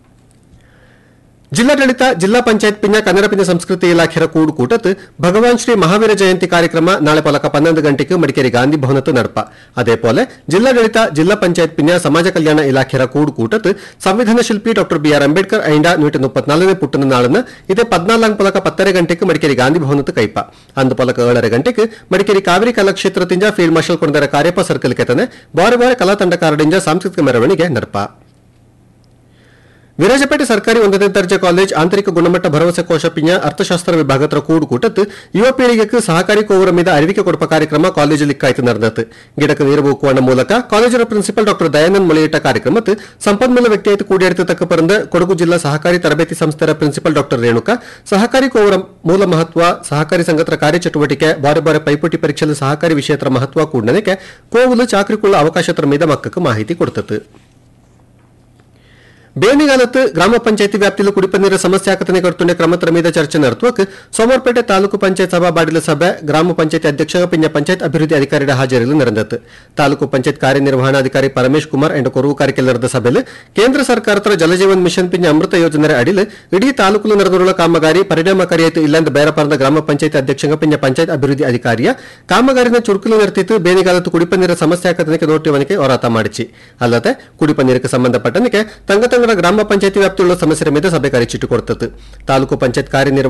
ಜಿಲ್ಲಾಡಳಿತ ಜಿಲ್ಲಾ ಪಂಚಾಯತ್ ಪಿಂಜ ಕನ್ನಡ ಪಿಂಜ ಸಂಸ್ಕೃತಿ ಇಲಾಖೆಯ ಕೂಡು ಕೂಟತ್ ಭಗವಾನ್ ಶ್ರೀ ಮಹಾವೀರ ಜಯಂತಿ ಕಾರ್ಯಕ್ರಮ ನಾಳೆ ಪಲಕ ಪನ್ನೊಂದು ಗಂಟೆಗೆ ಮಡಿಕೇರಿ ಗಾಂಧಿ ಭವನತ್ತು ನಡಪ ಅದೇ ಪೋಲೆ ಜಿಲ್ಲಾಡಳಿತ ಜಿಲ್ಲಾ ಪಂಚಾಯತ್ ಪಿಂಜ ಸಮಾಜ ಕಲ್ಯಾಣ ಇಲಾಖೆಯ ಕೂಡು ಕೂಟತ್ ಸಂವಿಧಾನ ಶಿಲ್ಪಿ ಡಾಕ್ಟರ್ ಬಿಆರ್ ಅಂಬೇಡ್ಕರ್ ಐಂಡ ನೂಟ ಮುಪ್ಪತ್ನಾಲ್ಕನೇ ಪುಟ್ಟನ ನಾಳನ್ನ ಇದೇ ಪದ್ನಾಲ್ಕು ಪಲಕ ಪತ್ತರೆ ಗಂಟೆಗೆ ಮಡಿಕೇರಿ ಗಾಂಧಿ ಭವನತ್ತು ಕೈಪ ಅಂದು ಪಲಕ ಏಳರ ಗಂಟೆಗೆ ಮಡಿಕೇರಿ ಕಾವೇರಿ ಕಲಾಕ್ಷೇತ್ರದಿಂದ field marshal Kodandera Cariappa circle ಕೆತನೆ ಬಾರೆ ಬಾರೆ ಕಲಾ ತಂಡ ಕಾರಡಿಂದ ಸಾಂಸ್ಕೃತಿಕ ಮೆರವಣಿಗೆ ನಡಪ ವಿರಾಜಪೇಟೆ ಸರ್ಕಾರಿ ಒಂದನೇ ದರ್ಜೆ ಕಾಲೇಜ್ ಆಂತರಿಕ ಗುಣಮಟ್ಟ ಭರವಸೆ ಕೋಶ ಪಿಂಜ ಅರ್ಥಶಾಸ್ತ್ರ ವಿಭಾಗದ ಕೂಡು ಕೂಟತ್ ಯುವ ಪೀಳಿಗೆಗೆ ಸಹಕಾರಿ ಕೋವರ ಮೀದ ಅರಿವಿಕೆ ಕೊಡುವ ಕಾರ್ಯಕ್ರಮ ಕಾಲೇಜಲ್ಲಿ ಕಾಯ್ತು ನಡೆದತ್ ಗಿಡಕ್ಕೆ ನೀರು ಬೂಕುವಣ್ಣ ಮೂಲಕ ಕಾಲೇಜಿನ ಪ್ರಿನ್ಸಿಪಲ್ ಡಾಕ್ಟರ್ ದಯಾನಂದ್ ಮೊಳೆಯಿಟ್ಟ ಕಾರ್ಯಕ್ರಮತ್ ಸಂಪನ್ಮೂಲ ವ್ಯಕ್ತಿಯಾಯ್ತು ಕೂಡಿಯಾಡಿತ ತಕ್ಕ ಪರಂದ ಕೊಡಗು ಜಿಲ್ಲಾ ಸಹಕಾರಿ ತರಬೇತಿ ಸಂಸ್ಥೆಯ ಪ್ರಿನ್ಸಿಪಲ್ ಡಾಕ್ಟರ್ ರೇಣುಕಾ ಸಹಕಾರಿ ಕೋವರ ಮೂಲ ಮಹತ್ವ ಸಹಕಾರಿ ಸಂಘತರ ಕಾರ್ಯಚಟುವಟಿಕೆ ಬಾರೆ ಬಾರೆ ಪೈಪೋಟಿ ಪರೀಕ್ಷೆಯಲ್ಲಿ ಸಹಕಾರಿ ವಿಷಯತರ ಮಹತ್ವ ಕೂಡನಕ್ಕೆ ಕೋವುಲು ಚಾಕರಿಕೊಳ್ಳುವ ಅವಕಾಶತರ ಮೀದ ಮಕ್ಕಕ್ಕೆ ಮಾಹಿತಿ ಕೊಡ್ತತ್ತು ಬೇಣಿಗಾಲത്ത് ಗ್ರಾಮಪಂಚಾಯತಿ ವ್ಯಾಪ್ತಿಯಲ್ಲಿ ಕುಡಿಪ ನೀರಿನ ಸಮಸ್ಯೆ ಆಕತನೆ ಕರ್ತುಂಡೆ ಕ್ರಮತರ ಮೀದ ಚರ್ಚೆ ನಡೆಸುವಕ್ಕೆ ಸೋಮವಾರಪೇಟೆ ತಾಲೂಕು ಪಂಚಾಯತ್ ಸಭಾ ಬಾಡಿಲ ಸಭೆ ಗ್ರಾಮ ಪಂಚಾಯತ್ ಅಧ್ಯಕ್ಷ ಪಿಂಜ ಪಂಚಾಯತ್ ಅಭಿವೃದ್ಧಿ ಅಧಿಕಾರಿಗಳ ಹಾಜರಿಯಲ್ಲಿ ನಡೆದತ್ತು ತಾಲೂಕು ಪಂಚಾಯತ್ ಕಾರ್ಯನಿರ್ವಹಣಾಧಿಕಾರಿ ಪರಮೇಶ್ ಕುಮಾರ್ ಎಂಡ್ ಕೊರವು ಕಾರ್ಯಕ್ರಮ ನಡೆದ ಸಭೆಯಲ್ಲಿ ಕೇಂದ್ರ ಸರ್ಕಾರದ ಜಲಜೀವನ್ ಮಿಷನ್ ಪಿಂಜ ಅಮೃತ ಯೋಜನೆ ಅಡಿಲ್ ಇಡೀ ತಾಲೂಕು ನಡೆದಿರುವ ಕಾಮಗಾರಿ ಪರಿಣಾಮಕಾರಿಯಾಯಿತು ಇಲ್ಲಂದ ಬೇರಪರದ ಗ್ರಾಮ ಪಂಚಾಯತ್ ಅಧ್ಯಕ್ಷ ಪಿಂಜ ಪಂಚಾಯತ್ ಅಭಿವೃದ್ಧಿ ಅಧಿಕಾರಿಯ ಕಾಮಗಾರಿನ ಚುರುಕಲು ನಡೆತಿತ್ತು ಬೇನಿಗಾಲತ್ತು ಕುಡಿಪ ನೀರಿನ ಸಮಸ್ಯೆ ಆಕತನಕ್ಕೆ ನೋಟಿವನಿಕೆ ಹೋರಾಟ ಮಾಡಿಸಿ ಅಲ್ಲದೆ ಕುಡಿಪ ನೀರಿಗೆ ಸಂಬಂಧಪಟ್ಟನಿಗೆ ತಂಗ ತಂಗಡ ಗ್ರಾಮ ಪಂಚಾಯತಿ ವ್ಯಾಪ್ತಿಯುಳ್ಳ ಸಮಸ್ಯೆ ಮೇಲೆ ಸಭೆ ಕರೆಚಿಟ್ಟು ಕೊಡ್ತದ್ದು ತಾಲೂಕು ಪಂಚಾಯತ್ ಕಾರ್ಯನಿರ್ವಹಣಾ